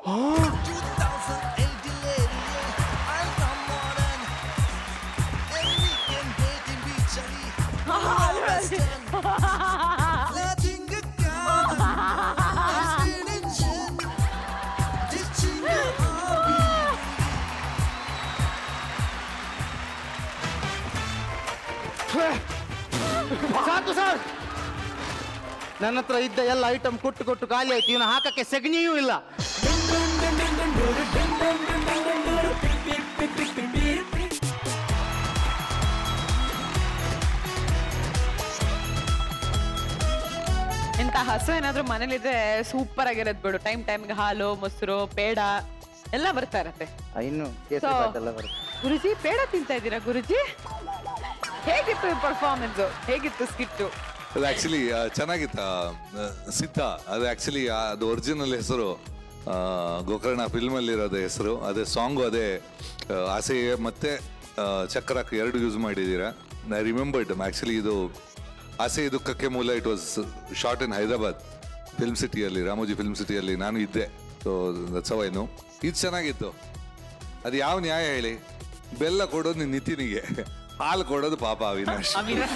ಸಾಕು ಸರ್ ನನ್ನ ಹತ್ರ ಇದ್ದ ಎಲ್ಲ ಐಟಮ್ ಕೊಟ್ಟು ಕೊಟ್ಟು ಖಾಲಿ ಆಯ್ತು ಇವನು ಹಾಕಕ್ಕೆ ಸಗಣಿಯೂ ಇಲ್ಲ ಇಂಥ ಹಸು ಏನಾದ್ರೂ ಮನೇಲಿದ್ರೆ ಸೂಪರ್ ಆಗಿರೋದ್ ಬಿಡು ಟೈಮ್ ಟೈಮ್ಗೆ ಹಾಲು ಮೊಸರು ಪೇಡ ಎಲ್ಲ ಬರ್ತಾ ಇರತ್ತೆ ಇನ್ನು So, ಗುರುಜಿ ಪೇಡ ತಿಂತಾ ಇದ್ದೀರಾ ಗುರುಜಿ ಹೇಗಿತ್ತು ಪರ್ಫಾರ್ಮೆನ್ಸ್ ಹೇಗಿತ್ತು ಸ್ಕಿಟ್ಟು ಅದು ಆಕ್ಚುಲಿ ಚೆನ್ನಾಗಿತ್ತ ಸಿದ್ಧ ಅದು ಆಕ್ಚುಲಿ ಅದು ಒರಿಜಿನಲ್ ಹೆಸರು ಆ, ಗೋಕರ್ಣ ಫಿಲ್ಮ್ ಅಲ್ಲಿರೋದು ಹೆಸರು ಅದೇ ಸಾಂಗು ಅದೇ ಆ, ಆಸೆ ಮತ್ತೆ ಆ, ಚಕ್ರಕ್ ಎರಡು ಯೂಸ್ ಮಾಡಿದ್ದೀರಾ ನೈ ರಿಮೆಂಬರ್ಡ್ ಆಕ್ಚುಲಿ ಇದು ಆಸೆ ದುಃಖಕ್ಕೆ ಮೂಲ it was shot in Hyderabad film ಸಿಟಿಯಲ್ಲಿ ರಾಮೋಜಿ ಫಿಲ್ಮ್ ಸಿಟಿಯಲ್ಲಿ ನಾನು ಇದ್ದೆ ಸೊ ದಟ್ಸವೈನು ಇದು ಚೆನ್ನಾಗಿತ್ತು ಅದು ಯಾವ ನ್ಯಾಯ ಹೇಳಿ ಬೆಲ್ಲ ಕೊಡೋದು ನಿನ್ ನಿತಿನಿಗೆ ಹಾಲು ಕೊಡೋದು ಪಾಪ ಅವಿನಾಶ್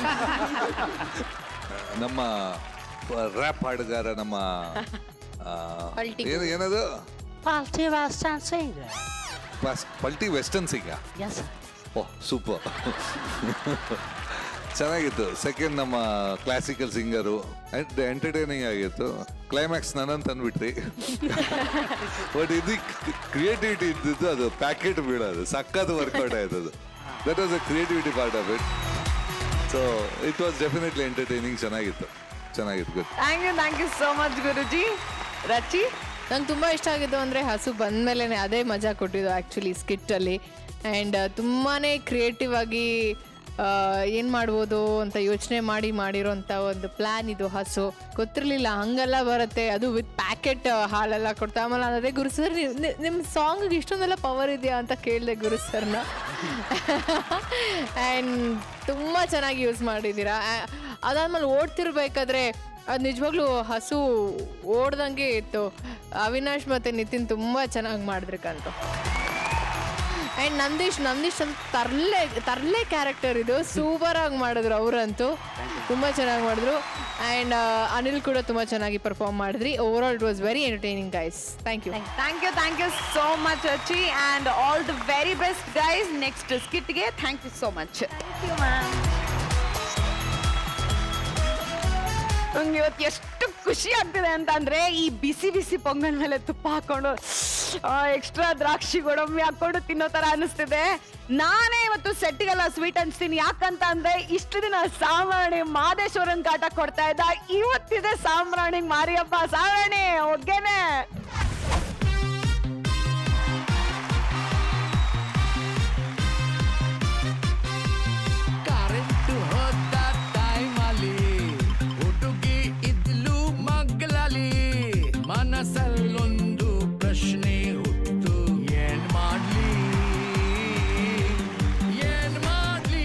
ನಮ್ಮ ರ್ಯಾಪ್ ಹಾಡುಗಾರ ನಮ್ಮ ಆ, ಪಲ್ಟಿ. ಏನು ಏನದು Party Western singer. ಪಾಸ್- ಪಲ್ಟಿ ವೆಸ್ಟರ್ನ್ ಸಿಂಗ Yes, sir. ಓಹ್ ಸೂಪರ್ ಚೆನ್ನಾಗಿತ್ತು ಸೆಕೆಂಡ್ ನಮ್ಮ ಕ್ಲಾಸಿಕಲ್ ಸಿಂಗರು ಎಂಟರ್ಟೈನಿಂಗ್ ಆಗಿತ್ತು ಕ್ಲೈಮ್ಯಾಕ್ಸ್ ನನ್ನನ್ನು ತಂದ್ಬಿಟ್ರಿ ಬಟ್ ಇದು ಕ್ರಿಯೇಟಿವಿಟಿ ಇದ್ದಿದ್ದು ಅದು ಪ್ಯಾಕೆಟ್ ಬೀಳೋದು ಸಕ್ಕತ್ ವರ್ಕೌಟ್ ಆಯ್ತದು that was a creativity part of it so it was definitely entertaining ಚೆನ್ನಾಗಿತ್ತು ಚೆನ್ನಾಗಿತ್ತು good thank you thank you so much Guruji Rachi ನಂಗೆ ತುಂಬ ಇಷ್ಟ ಆಗಿದ್ದು ಅಂದರೆ ಹಸು ಬಂದಮೇಲೆ ಅದೇ ಮಜಾ ಕೊಟ್ಟಿದ್ದು ಆ್ಯಕ್ಚುಲಿ ಸ್ಕಿಟ್ಟಲ್ಲಿ ಆ್ಯಂಡ್ ತುಂಬಾ ಕ್ರಿಯೇಟಿವ್ ಆಗಿ ಏನು ಮಾಡ್ಬೋದು ಅಂತ ಯೋಚನೆ ಮಾಡಿ ಮಾಡಿರೋಂಥ ಒಂದು ಪ್ಲ್ಯಾನ್ ಇದು ಹಸು ಗೊತ್ತಿರಲಿಲ್ಲ ಹಂಗೆಲ್ಲ ಬರುತ್ತೆ ಅದು ವಿತ್ ಪ್ಯಾಕೆಟ್ ಹಾಲೆಲ್ಲ ಕೊಡ್ತಾ ಆಮೇಲೆ ನಾನು ಅದೇ ಗುರು ಸರ್ ನಿಮ್ಮ ಸಾಂಗಿಗೆ ಇಷ್ಟೊಂದೆಲ್ಲ ಪವರ್ ಇದೆಯಾ ಅಂತ ಕೇಳಿದೆ ಗುರು ಸರ್ನ ಆ್ಯಂಡ್ ತುಂಬ ಚೆನ್ನಾಗಿ ಯೂಸ್ ಮಾಡಿದ್ದೀರಾ ಆ- ಅದಾದ್ಮೇಲೆ ಓಡ್ತಿರ್ಬೇಕಾದ್ರೆ ಅದು ನಿಜವಾಗ್ಲೂ ಹಸು ಓಡ್ದಂಗೆ ಇತ್ತು ಅವಿನಾಶ್ ಮತ್ತು ನಿತಿನ್ ತುಂಬ ಚೆನ್ನಾಗಿ ಮಾಡಿದ್ರಿ ಕಂತು ಆ್ಯಂಡ್ ನಂದೀಶ್ ನಂದೀಶ್ ಅಂತ ತರ್ಲೆ ತರ್ಲೆ ಕ್ಯಾರೆಕ್ಟರ್ ಇದು ಸೂಪರ್ ಆಗಿ ಮಾಡಿದ್ರು ಅವರಂತೂ ತುಂಬ ಚೆನ್ನಾಗಿ ಮಾಡಿದ್ರು ಆ್ಯಂಡ್ ಅನಿಲ್ ಕೂಡ ತುಂಬ ಚೆನ್ನಾಗಿ ಪರ್ಫಾರ್ಮ್ ಮಾಡಿದ್ರಿ overall it was very entertaining guys thank you thank you thank you so much Rachi and all the very best guys next ಸ್ಕಿಟ್ಗೆ ಥ್ಯಾಂಕ್ ಯು ಸೋ ಮಚ್ ನಂಗೆ ಇವತ್ತು ಎಷ್ಟು ಖುಷಿ ಆಗ್ತಿದೆ ಅಂತ ಅಂದ್ರೆ ಈ ಬಿಸಿ ಬಿಸಿ ಪೊಂಗಲ್ ಮೇಲೆ ತುಪ್ಪ ಹಾಕೊಂಡು ಎಕ್ಸ್ಟ್ರಾ ದ್ರಾಕ್ಷಿ ಗೋಡಂಬಿ ಹಾಕೊಂಡು ತಿನ್ನೋ ತರ ಅನಿಸ್ತಿದೆ ನಾನೇ ಇವತ್ತು ಸೆಟ್ಟಿಗೆಲ್ಲ ಸ್ವೀಟ್ ಅನ್ಸ್ತೀನಿ ಯಾಕಂತ ಅಂದ್ರೆ ಇಷ್ಟು ದಿನ ಸಾಂಬ್ರಾಣಿ ಮಾದೇಶ್ವರನ್ ಕಾಟ ಕೊಡ್ತಾ ಇದ್ದ ಇವತ್ತಿದೆ ಸಾಂಬ್ರಾಣಿ ಮಾರಿಯಪ್ಪ ಸಾಂಬ್ರಾಣಿ ಒಗ್ಗೇನೆ ಕರೆಂಟು ಹೋದ ಟೈಮಲ್ಲಿ ಹುಡುಗಿ ಇದ್ಲು ಮಗ್ಲಲ್ಲಿ ಮನಸ್ಸಲ್ಲೊಂದು ಪ್ರಶ್ನೆ ಹುಟ್ಟು ಏನ್ ಮಾಡ್ಲಿ ಏನ್ ಮಾಡ್ಲಿ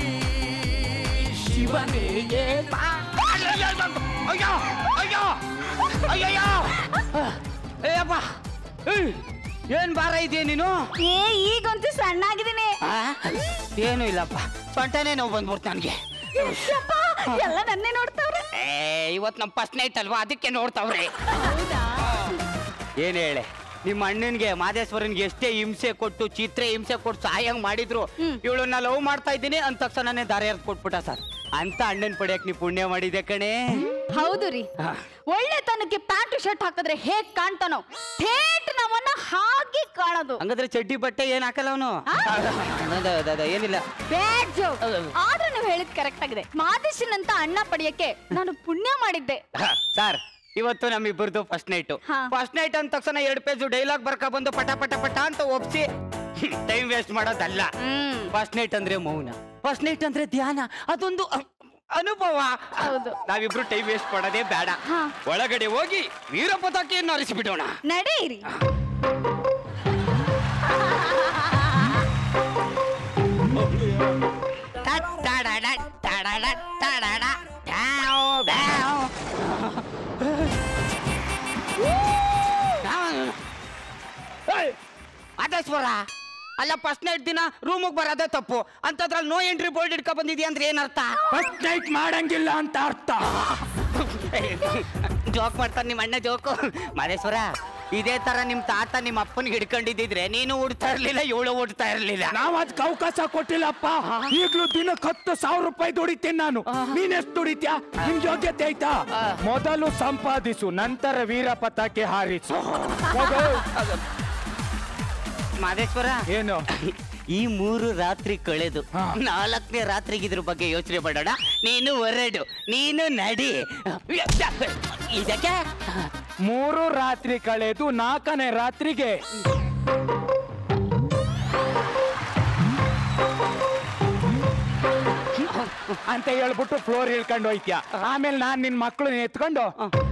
ಶಿವನೇ ಏನ್ ಅಯ್ಯೋ ಅಯ್ಯೋ ಅಯ್ಯಯ್ಯೋ ಏಯಪ್ಪ ಏಯ್, ಏನ್ ಬಾರ ಇದೆಯಾ ನೀನು ಏ ಈಗಂತೂ ಸಣ್ಣಾಗಿದ್ದೀನಿ ಆ? ಏನೂ ಇಲ್ಲಪ್ಪ ಸೊಂಟನೇ ನೋವು ಬಂದ್ಬಿಡ್ತು ನನಗೆ ಯಪ್ಪ, ಎಲ್ಲ ನನ್ನೇ ನೋಡ್ತಾವ್ರೆ ಏ ಇವತ್ತು ನಮ್ಮ ಫಸ್ಟ್ ನೈಟ್ ಅಲ್ವಾ ಅದಕ್ಕೆ ನೋಡ್ತಾವ್ರೆ ಏನ್ ಹೇಳೆ ನಿಮ್ಮ ಅಣ್ಣನ್ಗೆ ಮಾದೇಶ್ವರನ್ಗೆ ಎಷ್ಟೇ ಹಿಂಸೆ ಕೊಟ್ಟು ಚಿತ್ರೆ ಹಿಂಸೆ ಕೊಟ್ಟು ಸಹಾಯ ಮಾಡಿದ್ರು ಇವಳನ್ನ ಲವ್ ಮಾಡ್ತಾ ಇದ್ದೀನಿ ಅಂದ ತಕ್ಷಣನೇ ದಾರಿ ಎರ್ದ್ ಕೊಟ್ಬಿಟ್ಟ ಸರ್ ಅಂತ ಅಣ್ಣನ್ ಪಡೆಯಕ್ ನೀ ಪುಣ್ಯ ಮಾಡಿದೆ ಕಣೆ ಹೌದು ರೀ ಒಳ್ಳೆತನಕ್ಕೆ ಪ್ಯಾಂಟ್ ಶರ್ಟ್ ಹಾಕಿದ್ರೆ ಹೇಗ್ ಕಾಣ್ತಾನೋ ಥೇಟ್ ನಮ್ಮನ್ನ ಹಾಗೆ ಕಾಣೋದು ಹಂಗಾದ್ರೆ ಚಡ್ಡಿ ಬಟ್ಟೆ ಏನ್ ಹಾಕಲ್ಲ ಅವನು ಏನಿಲ್ಲ ಬ್ಯಾಡ್ ಜೋಕ್ ಆದ್ರೂ ನೀವು ಹೇಳಿದ್ ಕರೆಕ್ಟ್ ಆಗಿದೆ ಮಾದೇಶನಂತ ಅಣ್ಣ ಪಡೆಯಕ್ಕೆ ನಾನು ಪುಣ್ಯ ಮಾಡಿದ್ದೆ ಸರ್ ಇವತ್ತು ನಮ್ಮಿಬ್ಬರದು ಫಸ್ಟ್ ನೈಟ್ ಹಾ. ಫಸ್ಟ್ ನೈಟ್ ಅಂದ ತಕ್ಷಣ ಎರಡು ಪೇಜು ಡೈಲಾಗ್ ಬರ್ಕ ಬಂದು ಪಟ ಪಟ ಪಟ ಅಂತ ಒಪ್ಸಿ ಟೈಮ್ ವೇಸ್ಟ್ ಮಾಡೋದಲ್ಲ ಹ್ಮ್ ಫಸ್ಟ್ ನೈಟ್ ಅಂದ್ರೆ ಮೌನ ಫಸ್ಟ್ ನೈಟ್ ಅಂದ್ರೆ ಧ್ಯಾನ ಅದೊಂದು ಅ- ಅನುಭವ ಹೌದು. ನಾವಿಬ್ರು ಟೈಮ್ ವೇಸ್ಟ್ ಮಾಡೋದೇ ಬೇಡ ಹಾ. ಒಳಗಡೆ ಹೋಗಿ ವೀರ ಪತಾಕಿಯನ್ನು ಅರಿಸಿಬಿಡೋಣ ನಡೆಯಿರಿ ಮಾದೇಶ್ವರ ಅಲ್ಲ ಫಸ್ಟ್ ನೈಟ್ ದಿನ ರೂಮಿಗೆ ಬರೋದೇ ತಪ್ಪು ಅಂತದ್ರಲ್ಲಿ ನೋ ಎಂಟ್ರಿ ಬೋರ್ಡ್ ಇಟ್ಕೊ ಬಂದಿದ್ಯಾ ಅಂದ್ರೆ ಏನರ್ಥ ಫಸ್ಟ್ ನೈಟ್ ಮಾಡಂಗಿಲ್ಲ ಅಂತ ಅರ್ಥ ಜೋಕ್ ಮಾಡ್ತಾನೆ ನಿಮ್ಮ ಅಣ್ಣ ಜೋಕು ಮಾದೇಶ್ವರ ಇದೇ ತರ ನಿಮ್ ತಾತ ನಿಮ್ಮ ಅಪ್ಪನಿಗೆ ಹಿಡ್ಕೊಂಡಿದ್ದಿದ್ರೆ ನೀನು ಉಡ್ತಾ ಇರ್ಲಿಲ್ಲ ಇವಳು ಉಡ್ತಾ ಇರ್ಲಿಲ್ಲ ನಾವ್ ಅದಕ್ಕೆ ಅವಕಾಶ ಕೊಟ್ಟಿಲ್ಲಪ್ಪ ಈಗ್ಲೂ ದಿನಕ್ಕೆ ಹತ್ತು ಸಾವಿರ ರೂಪಾಯಿ ದುಡಿತೇನೆ ನಾನು ನೀನ್ ಎಷ್ಟು ದುಡಿತ್ಯಾ ನಿಮ್ ಯೋಗ್ಯತೆ ಆಯ್ತಾ ಮೊದಲು ಸಂಪಾದಿಸು ನಂತರ ವೀರ ಪತಾಕೆ ಹಾರಿಸು ಹೋಗು. ಮಾದೇಶ್ವರ ಏನು ಈ ಮೂರು ರಾತ್ರಿ ಕಳೆದು ನಾಲ್ಕನೇ ರಾತ್ರಿಗೆ ಇದ್ರ ಬಗ್ಗೆ ಯೋಚನೆ ಮಾಡೋಣ ನೀನು ಹೊರಡು ನೀನು ನಡಿ ಇದಕ್ಕೆ ಮೂರು ರಾತ್ರಿ ಕಳೆದು ನಾಲ್ಕನೇ ರಾತ್ರಿಗೆ ಅಂತ ಹೇಳ್ಬಿಟ್ಟು ಫ್ಲೋರ್ ಇಳ್ಕೊಂಡು ಹೋಯ್ತ್ಯಾ ಆಮೇಲೆ ನಾನ್ ನಿನ್ ಮಕ್ಳು ಎತ್ಕೊಂಡು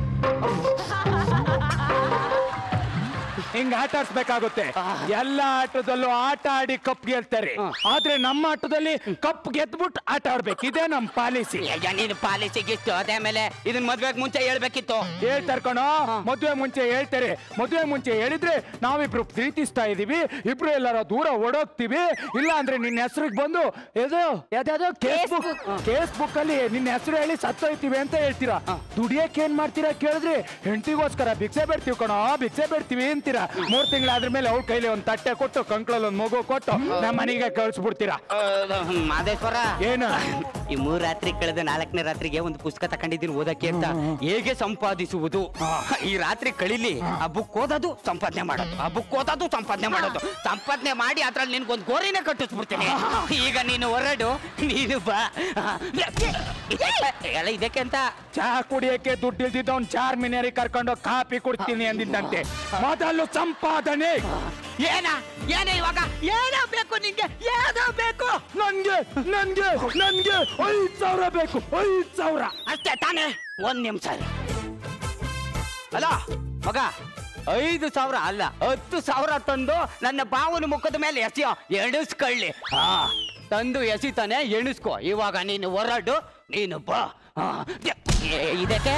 ಹಿಂಗ್ ಆಟ ಆಡ್ಸ್ಬೇಕಾಗುತ್ತೆ ಎಲ್ಲ ಆಟದಲ್ಲೂ ಆಟ ಆಡಿ ಕಪ್ ಗೆಲ್ತಾರೆ ಆದ್ರೆ ನಮ್ಮ ಆಟದಲ್ಲಿ ಕಪ್ ಗೆದ್ಬಿಟ್ಟು ಆಟ ಆಡ್ಬೇಕು ಇದೇ ನಮ್ ಪಾಲಿಸಿ ಅಯ್ಯ, ನೀನು ಪಾಲಿಸಿಗಿತ್ತು ಅದೇ ಮೇಲೆ ಇದನ್ ಮದ್ವೆಗ್ ಮುಂಚೆ ಹೇಳ್ಬೇಕಿತ್ತು ಹೇಳ್ತಾರ್ ಕಣೋ ಮದ್ವೆ ಮುಂಚೆ ಹೇಳ್ತಾರೆ ಮದ್ವೆ ಮುಂಚೆ ಹೇಳಿದ್ರೆ ನಾವಿಬ್ರು ಪ್ರೀತಿಸ್ತಾ ಇದೀವಿ ಇಬ್ರು ಎಲ್ಲಾರ ದೂರ ಓಡೋಗ್ತೀವಿ ಇಲ್ಲ ಅಂದ್ರೆ ನಿನ್ನ ಹೆಸರಿಗೆ ಬಂದು ಇದು ಯಾವ್ದಾವ್ದೋ ಕೇಸ್ ಬುಕ್ ಕೇಸ್ ಬುಕ್ ಅಲ್ಲಿ ನಿನ್ನ ಹೆಸರು ಹೇಳಿ ಸತ್ತೋಯ್ತೀವಿ ಅಂತ ಹೇಳ್ತೀರಾ ದುಡಿಯಕ್ ಏನ್ ಮಾಡ್ತೀರಾ ಕೇಳಿದ್ರೆ ಹೆಂಡತಿಗೋಸ್ಕರ ಭಿಕ್ಷೆ ಬೇಡ್ತೀವಿ ಕಣೋ ಭಿಕ್ಷೆ ಬೇಡ್ತೀವಿ ಅಂತೀರಾ ಮೂರ್ ತಿಂಗಳಾದ್ರ ಮೇಲೆ ಅವ್ಳ ಕೈಲಿ ಒಂದ್ ತಟ್ಟೆ ಕೊಟ್ಟು ಕಂಕ್ಳಲ್ಲಿ ಒಂದ್ ಮಗು ಕೊಟ್ಟು ನಮ್ಮ ಮನೆಗೆ ಕಳ್ಸ್ಬಿಡ್ತೀರಾ ಮಾದೇಶ್ವರ ಏನು ಈ ಮೂರ್ ರಾತ್ರಿ ಕಳೆದ ನಾಲ್ಕನೇ ರಾತ್ರಿಗೆ ಒಂದು ಪುಸ್ತಕ ತಕೊಂಡಿದ್ದೀನಿ ಓದಕ್ಕೆ ಅಂತ ಹೇಗೆ ಸಂಪಾದಿಸುವುದು ಈ ರಾತ್ರಿ ಕಳಿಲಿ ಆ ಬುಕ್ ಓದೋದು ಸಂಪಾದನೆ ಮಾಡೋದು ಆ ಬುಕ್ ಓದೋದು ಸಂಪಾದನೆ ಮಾಡೋದು ಸಂಪಾದನೆ ಮಾಡಿ ಅದ್ರಲ್ಲಿ ನಿನ್ಗೊಂದು ಗೋರಿನೇ ಕಟ್ಟಿಸ್ಬಿಡ್ತೀನಿ ಈಗ ನೀನು ಹೊರಡು ನೀನು ಬಾ ಎಲ್ಲ ಇದಕ್ಕೆ ಅಂತ ಚಹಾ ಕುಡಿಯಕ್ಕೆ ದುಡ್ಡು ಇಲ್ದಿದ್ದವ್ನ್ ಚಾರ್ ಮಿನಿಯರಿ ಕರ್ಕೊಂಡು ಕಾಪಿ ಕೊಡ್ತೀನಿ ಅಂದಿದ್ದಂತೆ ಮೊದಲು ಸಂಪಾದನೆ ಏನ ಏನ ಇವಾಗ ಏನೋ ಬೇಕು ನಿಂಗೆ ಏನೋ ಬೇಕು ನನ್ಗೆ ನನ್ಗೆ ನನ್ಗೆ ಐದ್ ಸಾವಿರ ಬೇಕು ಐದ್ ಸಾವಿರ ಅಷ್ಟೇ ತಾನೇ ಒಂದ್ ನಿಮಿಷ ಅಲ್ಲ ಮಗ ಐದು ಸಾವಿರ ಅಲ್ಲ ಹತ್ತು ಸಾವಿರ ತಂದು ನನ್ನ ಬಾವನ ಮುಖದ ಮೇಲೆ ಎಸೆಯೋ ಎಣಿಸ್ಕೊಳ್ಳಿ ಹಾ ತಂದು ಎಸಿತಾನೆ ಎಣಿಸ್ಕೊ ಇವಾಗ ನೀನು ಹೊರಡು ನೀನು ಬಾ ಹಾ. ಏ- ಇದಕ್ಕೆ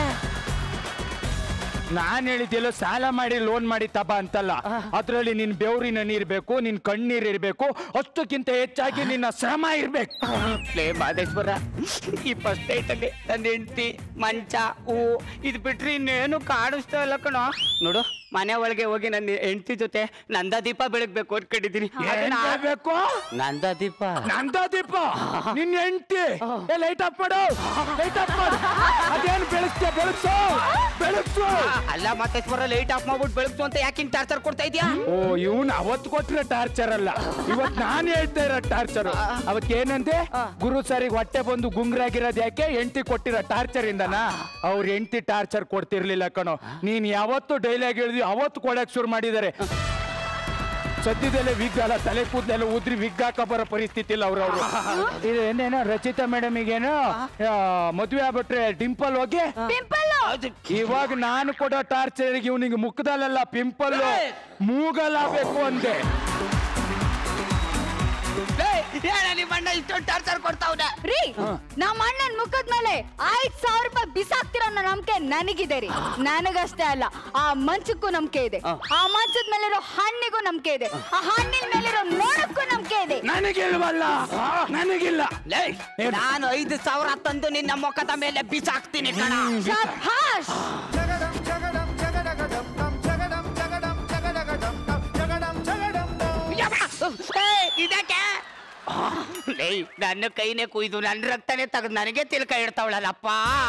ನಾನ್ ಹೇಳಿದ್ದೆಲ್ಲ ಸಾಲ ಮಾಡಿ ಲೋನ್ ಮಾಡಿ ತಬ ಅಂತಲ್ಲ ಅದ್ರಲ್ಲಿ ನಿನ್ ಬೆವರಿನ ನೀರ್ ಬೇಕು ನಿನ್ ಕಣ್ಣೀರ್ ಇರ್ಬೇಕು ಅಷ್ಟಕ್ಕಿಂತ ಹೆಚ್ಚಾಗಿ ನಿನ್ನ ಶ್ರಮ ಇರ್ಬೇಕು ಲೇ ಮಾದೇಶ್ವರ ಈ ಫಸ್ಟ್ ನೈಟಲ್ಲಿ ನನ್ನ ಹೆಂಡತಿ ಮಂಚ ಹೂ ಇದು ಬಿಟ್ರೆ ಇನ್ನೇನು ಕಾಣಿಸ್ತಾ ಇಲ್ಲ ಕಣ ನೋಡು ಮನೆ ಒಳಗೆ ಹೋಗಿ ನನ್ನ ಹೆಂಡತಿ ಜೊತೆ ನಂದ ದೀಪ ಬೆಳಗ್ಬೇಕು ಅನ್ಕೊಂಡಿದ್ದೀನಿ ಏನ್ ಬೇಕು ನಂದ ದೀಪ ನಂದ ದೀಪ ನಿನ್ ಹೆಂಡತಿ ಲೈಟ್ ಆಫ್ ಮಾಡು ಲೈಟ್ ಆಫ್ ಮಾಡು ಅದೇನು ಬೆಳಗ್ತೀಯ ಬೆಳಗ್ಸು ಬೆಳಗ್ಸು ಅಲ್ಲ ಮತ್ತೆ ಸ್ವರ ಲೈಟ್ ಆಫ್ ಮಾಡ್ಬಿಟ್ಟು ಬೆಳಗ್ತು ಅಂತ ಯಾಕೆ ಹಿಂಗ್ ಟಾರ್ಚರ್ ಕೊಡ್ತಾ ಇದೀಯಾ ಓ ಇವನ್ ಅವತ್ ಕೊಟ್ಟಿರೋ ಟಾರ್ಚರ್ ಅಲ್ಲ ಇವತ್ ನಾನ್ ಹೇಳ್ತಾ ಇರೋ ಟಾರ್ಚರ್ ಅವತ್ ಏನಂದೆ ಗುರು ಸರಿಗೆ ಹೊಟ್ಟೆ ಬಂದು ಗುಂಗ್ರಾಗಿರೋದ್ ಯಾಕೆ ಎಂಟಿ ಕೊಟ್ಟಿರೋ ಟಾರ್ಚರ್ ಇಂದನಾ ಅವ್ರ ಎಂಟಿ ಟಾರ್ಚರ್ ಕೊಡ್ತಿರ್ಲಿಲ್ಲ ಕಣೋ ನೀನ್ ಯಾವತ್ತು ಡೈಲಾಗ್ ಹೇಳಿದ್ವಿ ಅವತ್ತು ಕೊಡಕ್ ಶುರು ಮಾಡಿದ್ದಾರೆ ಸದ್ಯದಲ್ಲೇ ವಿಗ್ ಅಲ್ಲ ತಲೆ ಕೂದಲೆಲ್ಲ ಉದ್ರಿ ವಿಗ್ ಹಾಕ ಬರೋ ಪರಿಸ್ಥಿತಿ ಇಲ್ಲ ಅವ್ರವ್ರು ಇದು ಏನೇನೋ ರಚಿತಾ ಮೇಡಮ್ ಈಗೇನೋ ಆ, ಮದ್ವೆ ಆಗ್ಬಿಟ್ರೆ ಡಿಂಪಲ್ ಹೋಗಿ ಇವಾಗ ನಾನು ಕೊಡೋ ಟಾರ್ಚರ್ ಇವನಿಗೆ ಮುಖದಲ್ಲೆಲ್ಲ ಪಿಂಪಲ್ ಮೂಗಲಾಗಬೇಕು ಅಂದೆ ನಿಮ್ಮ ಅಣ್ಣ ಇಷ್ಟೊಂದು ಟಾರ್ಚರ್ ಕೊಡ್ತಾವ್ನೆ ರೀ ನಮ್ಮ ಅಣ್ಣನ್ ಮುಖದ ಮೇಲೆ ಐದ್ ಸಾವಿರ ರೂಪಾಯಿ ಬಿಸಾಕ್ತಿರೋ ಅನ್ನೋ ನಂಬಿಕೆ ನನಗಿದೆ ರೀ ನನಗಷ್ಟೇ ಅಲ್ಲ ಆ ಮಂಚಕ್ಕೂ ನಂಬಿಕೆ ಇದೆ ಆ ಮಂಚದ ಮೇಲಿರೋ ಹಣ್ಣಿಗೂ ನಂಬಿಕೆ ಇದೆ ಆ ಹಣ್ಣಿನ ಮೇಲಿರೋ ನೋಡಕ್ಕೂ ನಂಬಿಕೆ ಇದೆ ನನಗಿಲ್ವಲ್ಲ ನನಗಿಲ್ಲ ನಾನು ಐದು ಸಾವಿರ ತಂದು ನಿನ್ನ ಮುಖದ ಮೇಲೆ ಬಿಸಾಕ್ತೀನಿ ಕಣ ಶಭಾಷ್ ಇದಕ್ಕೆ ಲೇ ನನ್ನ ಕೈನೇ ಕುಯ್ದು ನನ್ನ ರಕ್ತನೇ ತೆಗೆದು ನನಗೆ ತಿಳ್ಕ ಇಡ್ತಾವಳಲ್ಲಪ್ಪ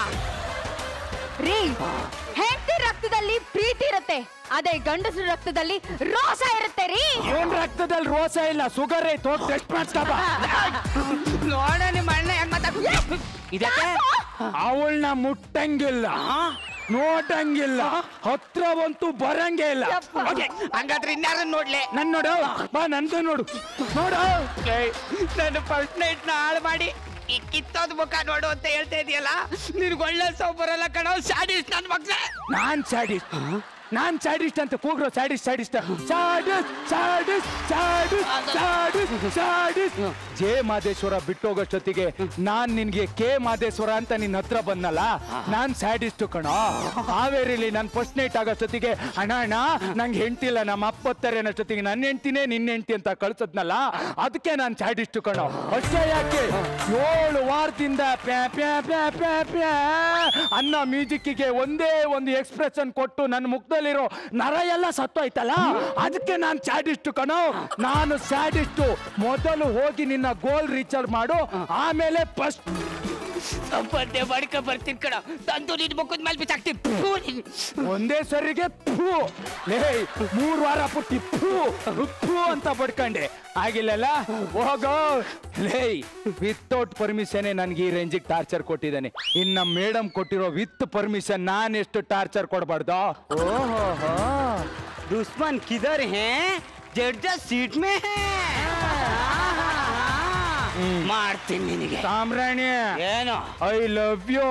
ರೀ ಹೆಂಡತಿ ರಕ್ತದಲ್ಲಿ ಪ್ರೀತಿ ಇರುತ್ತೆ ಅದೇ ಗಂಡಸರ ರಕ್ತದಲ್ಲಿ ರೋಷ ಇರುತ್ತೆ ರೀ ಇವನ್ ರಕ್ತದಲ್ಲಿ ರೋಸ ಇಲ್ಲ ಶುಗರ್ ಐತೆ ಹೋಗಿ ಟೆಸ್ಟ್ ಮಾಡ್ಸ್ಕಬ ನೋಡ ನಿಮ್ಮ ಅಣ್ಣ ಹೆಂಗ್ ಮಾತಾಡ ಇದಕ್ಕೆ ಅವಳನ್ನ ಮುಟ್ಟಂಗಿಲ್ಲ ನೋಡಂಗಿಲ್ಲ ಹತ್ರ ಬಂತು ಬರಂಗೇ ಇಲ್ಲ ಓಕೆ, ಹಂಗಾದ್ರೆ ಇನ್ಯಾರನ್ನ ನೋಡ್ಲೆ ನನ್ ನೋಡು ಬಾ ನನ್ದು ನೋಡು ನೋಡು ಏಯ್, ನನ್ನ ಫಸ್ಟ್ ನೈಟ್ ನ ಹಾಳು ಮಾಡಿ ಈ ಕಿತ್ತೋದ್ ಮುಖ ನೋಡು ಅಂತ ಹೇಳ್ತಾ ಇದೆಯಲ್ಲ ನಿನ್ಗೆ ಒಳ್ಳೆ ಸೌ ಬರಲ್ಲ ಕಣ ಶಾಡೀಸ್ ನನ್ ಮಗ್ನೆ ನಾನ್ ಸ್ಯಾಡಿಸ್ಟ್ ನಾನ್ ಸ್ಯಾಡಿಸ್ಟ್ ಅಂತ ಕೂಗ್ರೋ sadist sadist sadist sadist sadist sadist sadist ಜೆ ಮಾದೇಶ್ವರ ಬಿಟ್ಟೋಗೋಷ್ಟೊತ್ತಿಗೆ ನಾನ್ ನಿನ್ಗೆ ಕೆ ಮಾದೇಶ್ವರ ಅಂತ ನಿನ್ ಹತ್ರ ಬಂದಲ್ಲ ನಾನ್ ಸ್ಯಾಡಿಸ್ಟ್ ಕಣೋ ಹಾವೇರಿಲಿ ನನ್ ಫಸ್ಟ್ ನೈಟ್ ಆಗೋಷ್ಟೊತ್ತಿಗೆ ಅಣ್ಣ ಅಣ್ಣ ನಂಗೆ ಹೆಂಡ್ತಿಲ್ಲ ನಮ್ಮ ಅಪ್ಪತ್ತಾರೆ ಅನ್ನೋಷ್ಟೊತ್ತಿಗೆ ನನ್ನ ಹೆಂಡ್ತಿನೇ ನಿನ್ನ ಹೆಂಡ್ತಿ ಅಂತ ಕಳ್ಸದ್ನಲ್ಲ ಅದಕ್ಕೆ ನಾನ್ ಸ್ಯಾಡಿಸ್ಟ್ ಕಣೋ ಅಷ್ಟೇ ಯಾಕೆ ಏಳು ವಾರದಿಂದ ಪ್ಯಾ ಪ್ಯಾ ಪ್ಯಾ ಪ್ಯಾ ಪ್ಯಾ ಅನ್ನೋ ಮ್ಯೂಸಿಕ್ಕಿಗೆ ಒಂದೇ ಒಂದು ಎಕ್ಸ್ಪ್ರೆಷನ್ ಕೊಟ್ಟು ನನ್ನ ಮುಖದಲ್ಲಿರೋ ನರ ಎಲ್ಲ ಸತ್ತೋಯ್ತಲ್ಲ ಅದಕ್ಕೆ ನಾನು ಸ್ಯಾಡಿಸ್ಟ್ ಕಣೋ ನಾನು ಸ್ಯಾಡಿಸ್ಟು ಮೊದಲು ಹೋಗಿ ನಿನ್ನ ಗೋಲ್ ರೀಚಾರ್ಜ್ ಮಾಡು ಆಮೇಲೆ ಫಸ್ಟ್ ಸಂಪತ್ತೆ ಮಾಡ್ಕ ಬರ್ತೀನಿ ಕಣ ತಂದು ನಿನ್ ಮುಖದ ಮೇಲೆ ಬಿಸಾಕ್ತೀನಿ ಫು, ನಿನ್- ಒಂದೇ ಸರಿಗೆ ಫೂ ಲೇ ಮೂರ್ ವಾರ ಪುಟ್ಟಿ ಫೂ ಫೂ ಅಂತ ಬಡ್ಕಂಡೆ ಆಗಿಲ್ಲಲ್ಲ ಹೋಗೋ ಲೇ ವಿತೌಟ್ ಪರ್ಮಿಷನ್ ನನ್ಗೆ ಈ ರೇಂಜಿಗೆ ಟಾರ್ಚರ್ ಕೊಟ್ಟಿದ್ದಾನೆ ಇನ್ನ ಮೇಡಮ್ ಕೊಟ್ಟಿರೋ ವಿತ್ ಪರ್ಮಿಷನ್ ನಾನು ಎಷ್ಟು ಟಾರ್ಚರ್ ಕೊಡಬಾರ್ದು ಓಹೋ दुश्मन किधर है जड्जा सीट में है ಮಾಡ್ತೀನಿ ನಿನಗೆ ಸಾಮ್ರಾಣಿ ಏನು ಐ ಲವ್ ಯು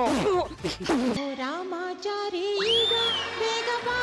ರಾಮಾಚಾರಿ ಈಗ ಬೇಗ ಬಾ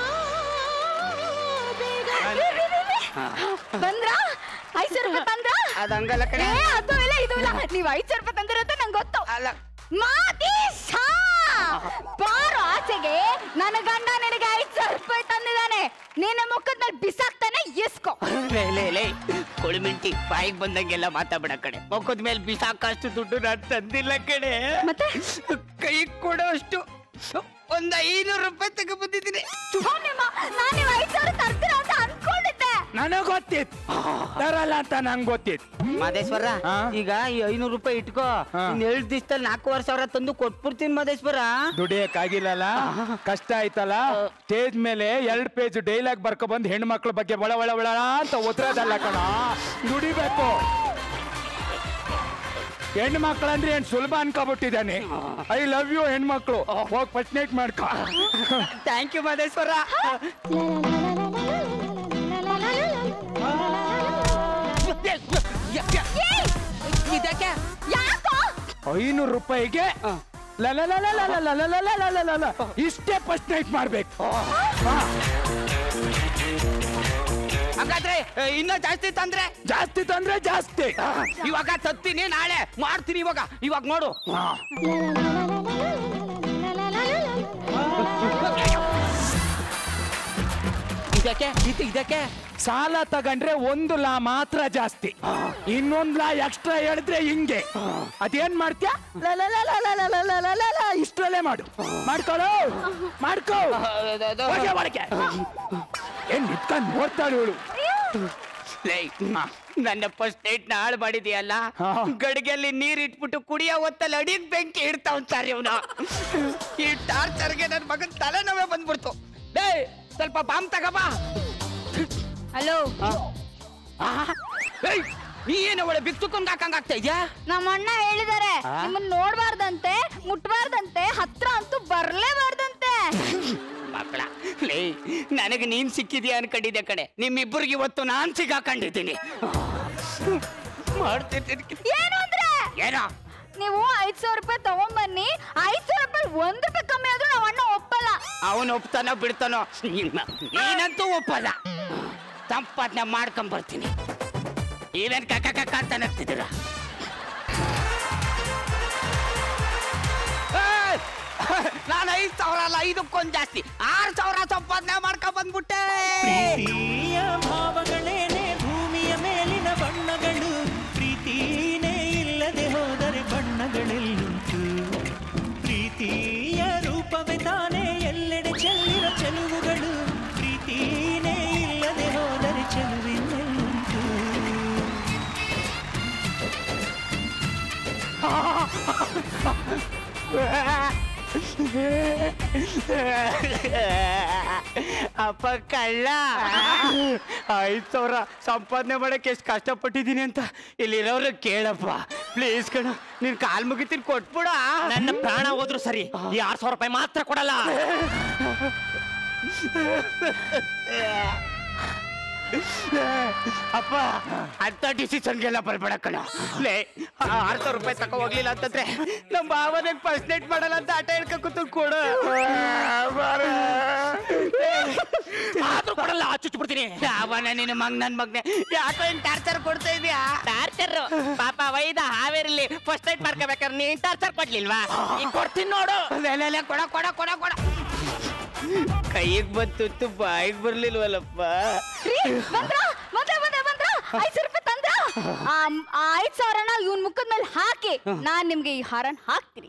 ಬೇಗ ಬಂದ್ರಾ ಐದ್ ಸಾವಿರ ರೂಪಾಯಿ ತಂದ್ರಾ ಅದ್ ಹಂಗಲ್ಲ ಕಣೆ. ಏ, ಅದು ಇಲ್ಲ ಇದು ಇಲ್ಲ ನೀವ್ ಐದ್ ಸಾವಿರ ರೂಪಾಯಿ ತಂದಿರತ್ತೆ ನಂಗೆ ಗೊತ್ತು ಅಲ್ಲ ಮಾತೀಶ ಬಾರೋ ಆಚೆಗೆ ನನ್ನ ಗಂಡ ನಿನಗೆ ಐದ್ ಸಾವಿರ ರೂಪಾಯಿ ತಂದಿದ್ದಾನೆ ನಿನ್ನ ಮುಖದ ಮೇಲೆ ಬಿಸಾಕ್ತಾನೆ ಇಸ್ಕೋ ಲೇ ಲೇ ಲೇ ಕೊಳಿಮಿಂಟಿ ಬಾಯಿಗೆ ಬಂದಂಗೆಲ್ಲ ಮಾತಾಡ್ಬೇಡ ಕಡೆ ಮುಖದ ಮೇಲೆ ಬಿಸಾಕಷ್ಟು ದುಡ್ಡು ನಾನು ತಂದಿಲ್ಲ ಕಡೆ ಮತ್ತೆ ಕೈ ಕೊಡೋ ಅಷ್ಟು ಒಂದ್ ಐನೂರು ರೂಪಾಯಿ ತಗೋ ಬಂದಿದ್ದೀನಿ ಥು, ನಿಮ್ಮ ನಾನು ನೀವು ಐದ್ ಸಾವಿರ ತರ್ತೀರ ಅಂತ ಅನ್ಕೊಂಡಿದ್ದೆ ನನಗ್ ಗೊತ್ತಿತ್ತು ತರಲ್ಲ ಅಂತ ನಂಗೆ ಗೊತ್ತಿತ್ತು ಮಾದೇಶ್ವರ ಹಾ? ಈಗ ಈ ಐನೂರು ರೂಪಾಯಿ ಇಟ್ಕೋ ಹಾ. ಇನ್ ಏಳು ದಿವಸದಲ್ಲಿ ನಾಲ್ಕೂವರೆ ಸಾವಿರ ತಂದು ಕೊಟ್ಬಿಡ್ತೀನಿ ಮಾದೇಶ್ವರ ದುಡಿಯಕ್ಕಾಗಿಲ್ಲಲ್ಲ ಕಷ್ಟ ಆಯ್ತಲ್ಲ ಸ್ಟೇಜ್ ಮೇಲೆ ಎರಡ್ ಪೇಜ್ ಡೈಲಾಗ್ ಬರ್ಕೊ ಬಂದು ಹೆಣ್ಮಕ್ಳ ಬಗ್ಗೆ ಒಳ ಒಳ ಒಳ ಅಂತ ಒದ್ರದಲ್ಲ ಕಣ ದುಡಿಬೇಕು ಹೆಣ್ಮಕ್ಳು ಅಂದ್ರೆ ಏನ್ ಸುಲಭ ಅನ್ಕೊಬಿಟ್ಟಿದ್ದಾನೆ ಐ ಲವ್ ಯು ಹೆಣ್ಮಕ್ಳು ಹೋಗ್ ಫಸ್ಟ್ ನೈಟ್ ಮಾಡ್ಕೊ ಥ್ಯಾಂಕ್ ಯು ಮಾದೇಶ್ವರ ಇದಕ್ಕೆ ಯಾಕೋ ಐನೂರು ರೂಪಾಯಿಗೆ ಲ ಲ ಲ ಲ ಲ ಲ ಲ ಲ ಲ ಲ ಲ ಲ ಲ ಲ. ಇಷ್ಟೇ ಫಸ್ಟ್ ನೈಟ್ ಮಾಡ್ಬೇಕು ಹಾ, ಹಾಗಾದ್ರೆ ಆ, ಇನ್ನೂ ಜಾಸ್ತಿ ತಂದ್ರೆ ಜಾಸ್ತಿ ತಂದ್ರೆ ಜಾಸ್ತಿ ಇವಾಗ ತತ್ತೀನಿ ನಾಳೆ ಮಾಡ್ತೀನಿ ಇವಾಗ ಇವಾಗ ನೋಡು ಹಾ. ಇದಕ್ಕೆ ಇದು ಇದಕ್ಕೆ ಸಾಲ ತಗೊಂಡ್ರೆ ಒಂದು ಲಾ ಮಾತ್ರ ಜಾಸ್ತಿ ಇನ್ನೊಂದ್ ಲಾ ಎಕ್ಸ್ಟ್ರಾ ಹೇಳಿದ್ರೆ ಹಿಂಗೆ ಅದೇನ್ ಮಾಡ್ತೀಯ ಲ ಲ ಲ ಲ ಲ ಲ ಲ ಲ ಲ ಲ ಲ ಇಷ್ಟರಲ್ಲೇ ಮಾಡು ಮಾಡ್ಕೊಳ್ಳೋ ಮಾಡ್ಕೋ ಹೋಗೆ ಒಳಗೆ ಏನ್ ನಿತ್ಕೊಂಡ್ ನೋಡ್ತಾಳೆ ಇವಳು ನನ್ನ ಫಸ್ಟ್ ನೈಟ್ ನ ಹಾಳು ಮಾಡಿದ್ಯಲ್ಲ ಗಡಿಗೆಯಲ್ಲಿ ನೀರ್ ಇಟ್ಬಿಟ್ಟು ಕುಡಿಯೋ ಹೊತ್ತಲ್ಲಿ ಅಡಿಗ್ ಬೆಂಕಿ ಇಡ್ತಾವ್ ಸರ್ ಇವನು ಈ ಟಾರ್ಚರ್ಗೆ ನನ್ನ ಮಗನ್ ತಲೆನೋವೇ ಬಂದ್ಬಿಡ್ತು ಡೇ ಸ್ವಲ್ಪ ಬಾಂಬ್ ತಗಬಾ ಹಲೋ ನೀ ಏನು ಒಳ್ಳೆ ಬಿತ್ತುಕೊಂಡ್ ಹಾಕಂಗ್ ಆಗ್ತಾ ಇದ್ಯಾ ನಮ್ಮ ಅಣ್ಣ ಹೇಳಿದಾರೆ ನಿಮ್ಮನ್ನ ನೋಡ್ಬಾರ್ದಂತೆ ಮುಟ್ಬಾರ್ದಂತೆ ಹತ್ರ ಅಂತೂ ಬರ್ಲೇಬಾರ್ದಂತೆ ಮಕ್ಕಳ ಲೇ ನನಗೆ ನೀನ್ ಸಿಕ್ಕಿದ್ಯಾ ಅನ್ಕೊಂಡಿದ್ದೆ ಕಡೆ ನಿಮ್ಮಿಬ್ಬರಿಗೆ ಇವತ್ತು ನಾನ್ ಸಿಗಾಕೊಂಡಿದ್ದೀನಿ ಮಾಡ್ತಿದ್ದೀನಿ ಏನು ಅಂದ್ರೆ ಏನೋ ನೀವು ಐದ್ ಸಾವಿರ ರೂಪಾಯಿ ತಗೊಂಬನ್ನಿ ಐದ್ ಸಾವಿರ ರೂಪಾಯಿ ಒಂದ್ ರೂಪಾಯಿ ಕಮ್ಮಿ ಆದ್ರೂ ನಮ್ಮ ಅಣ್ಣ ಒಪ್ಪಲ್ಲ ಅವನು ಒಪ್ತಾನೋ ಬಿಡ್ತಾನೋ ನಿಮ್ಮ- ನೀನಂತೂ ಒಪ್ಪಲ್ಲ ಸಂಪಾದನೆ ಮಾಡ್ಕೊಂಡ್ ಬರ್ತೀನಿ ಇವೇನ್ ಕಕ್ಕ ಕಕ್ಕ ಅಂತ ನಗ್ತಿದ್ದೀರ ನಾನು ಐದ್ ಸಾವಿರ ಅಲ್ಲ ಐದಕ್ಕೊಂದ್ ಜಾಸ್ತಿ ಆರ್ ಸಾವಿರ ಸಂಪಾದನೆ ಮಾಡ್ಕೊಂಡ್ ಬಂದ್ಬಿಟ್ಟೆ ಪ್ರೀತಿಯ ಭಾವಗಳೇನೆ ಭೂಮಿಯ ಮೇಲಿನ ಬಣ್ಣಗಳು ಪ್ರೀತಿನೇ ಇಲ್ಲದೆ ಹೋದರೆ ಬಣ್ಣಗಳೆಲ್ಲುಂಟು ಪ್ರೀತಿಯ ರೂಪವೇ ತಾನೇ ಎಲ್ಲೆಡೆ ಚೆಲ್ಲಿರ ಚೆಲುವುಗಳು ಪ್ರೀತಿನೇ ಇಲ್ಲದೆ ಹೋದರೆ ಚೆಲುವಿನೆಲ್ಲುಂಟು ಅಪ್ಪ ಕಳ್ಳ ಐದ್ ಸಾವಿರ ಸಂಪಾದನೆ ಮಾಡಕ್ಕೆ ಎಷ್ಟು ಕಷ್ಟಪಟ್ಟಿದ್ದೀನಿ ಅಂತ ಇಲ್ಲಿರೋರು ಕೇಳಪ್ಪ ಪ್ಲೀಸ್ ಕಣ ನೀನ್ ಕಾಲ್ ಮುಗಿತೀನಿ ಕೊಟ್ಬಿಡ ನನ್ನ ಪ್ರಾಣ ಹೋದ್ರು ಸರಿ ಈ ಆರ್ ಸಾವಿರ ರೂಪಾಯಿ ಮಾತ್ರ ಕೊಡಲ್ಲ ಅಪ್ಪ ಅಂತ ಡಿಸಿಷನ್ಗೆಲ್ಲ ಬರ್ಬೇಡ ಕಣ ಲೇ ಆರ್ ಸಾವಿರ ರೂಪಾಯಿ ತಕೋ ಹೋಗ್ಲಿಲ್ಲ ಅಂತಂದ್ರೆ ನಮ್ಮ ಭಾವನೆ ಫಸ್ಟ್ ನೈಟ್ ಮಾಡಲ್ಲ ಅಂತ ಆಟ ಹೇಳ್ಕ ಕೂತು ಕೊಡು ಆದ್ರೂ ಕೊಡಲ್ಲ ಚುಚ್ಚಿಬಿಡ್ತೀನಿ ಭಾವನೆ ನಿನ್ನ ಮಗ್ ನನ್ ಮಗ್ನೆ ಯಾಕೋ ಏನ್ ಟಾರ್ಚರ್ ಕೊಡ್ತಾ ಇದೀಯಾ ಟಾರ್ಚರ್ ಪಾಪ ವೈದ ಹಾವೇರಿಲಿ ಫಸ್ಟ್ ನೈಟ್ ಮಾಡ್ಕೋಬೇಕಾದ್ರೆ ನೀನ್ ಟಾರ್ಚರ್ ಕೊಡ್ಲಿಲ್ವಾ ಈಗ ಕೊಡ್ತೀನಿ ನೋಡು ಲೇ, ಲೇ, ಲೇ, ಕೊಡ ಕೊಡ ಕೊಡ ಕೊಡ ಕೈಗ್ ಬಂತು ಬಾಯಿಗೆ ಬರ್ಲಿಲ್ವಲ್ಲಪ್ಪ ರೀ, ಬಂದ್ರಾ? ಬಂದ್ರ ಬಂದ್ರ ಬಂದ್ರ ಐದ್ ಸಾವಿರ ರೂಪಾಯಿ ತಂದ್ರ ಆ ಆ ಐದ್ ಸಾವಿರನ ಇವನ್ ಮುಖದ ಮೇಲೆ ಹಾಕಿ ನಾನ್ ನಿಮ್ಗೆ ಈ ಹಾರನ್ ಹಾಕ್ತೀನಿ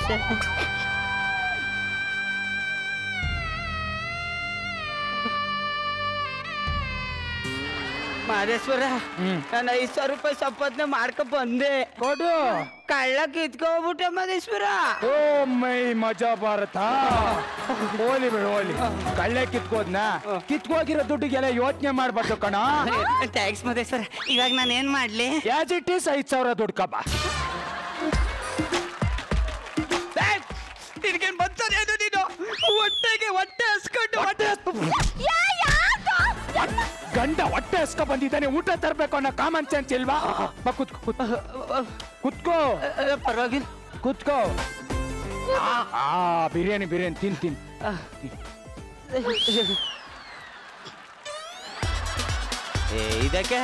ಮಾದೇಶ್ವರ ನಾನು ಐದ್ ಸಾವಿರ ರೂಪಾಯಿ ಸಂಪಾದನೆ ಮಾಡ್ಕೊ ಬಂದೆ ಕೊಡು ಕಳ್ಳ ಕಿತ್ಕೋಬಿಟ್ಟೆ ಮಾದೇಶ್ವರ ಓ ಮೈ ಮಜಾ ಭಾರತ ಹೋಲಿ ಬಿಡು ಹೋಲಿ ಕಳ್ಳೆ ಕಿತ್ಕೋದ್ನ ಕಿತ್ಕೋಗಿರೋ ದುಡ್ಡಿಗೆಲ್ಲ ಯೋಚನೆ ಮಾಡ್ಬಾರ್ದು ಕಣ ಥ್ಯಾಂಕ್ಸ್ ಮಾದೇಶ್ವರ ಇವಾಗ ನಾನು ಏನ್ ಮಾಡ್ಲಿ ಯಾಸ್ ಇಟ್ ಈಸ್ ಐದ್ ಸಾವಿರ ದುಡ್ಡು ಕಬ್ಬ ನಿನ್ಗೇನ್ ಬಂತಾನೇನು ನೀನು ಹೊಟ್ಟೆಗೆ ಹೊಟ್ಟೆ ಹಸ್ಕೊಂಡು ಹೊಟ್ಟೆ ಯಾ, ಯಾಕೋ? ಗಂಡ ಹೊಟ್ಟೆ ಹಸ್ಕೊ ಬಂದಿದ್ದಾನೆ ಊಟ ತರ್ಬೇಕು ಅನ್ನೋ ಕಾಮನ್ ಸೆನ್ಸ್ ಇಲ್ವಾ ಬಾ ಕುತ್ಕೋ ಕುತ್- ಕುತ್ಕೋ ಪರವಾಗಿಲ್ಲ ಕುತ್ಕೋ ಆ ಬಿರಿಯಾನಿ ಬಿರಿಯಾನಿ ತಿನ್ ತಿನ್ ಏ ಇದಕ್ಕೆ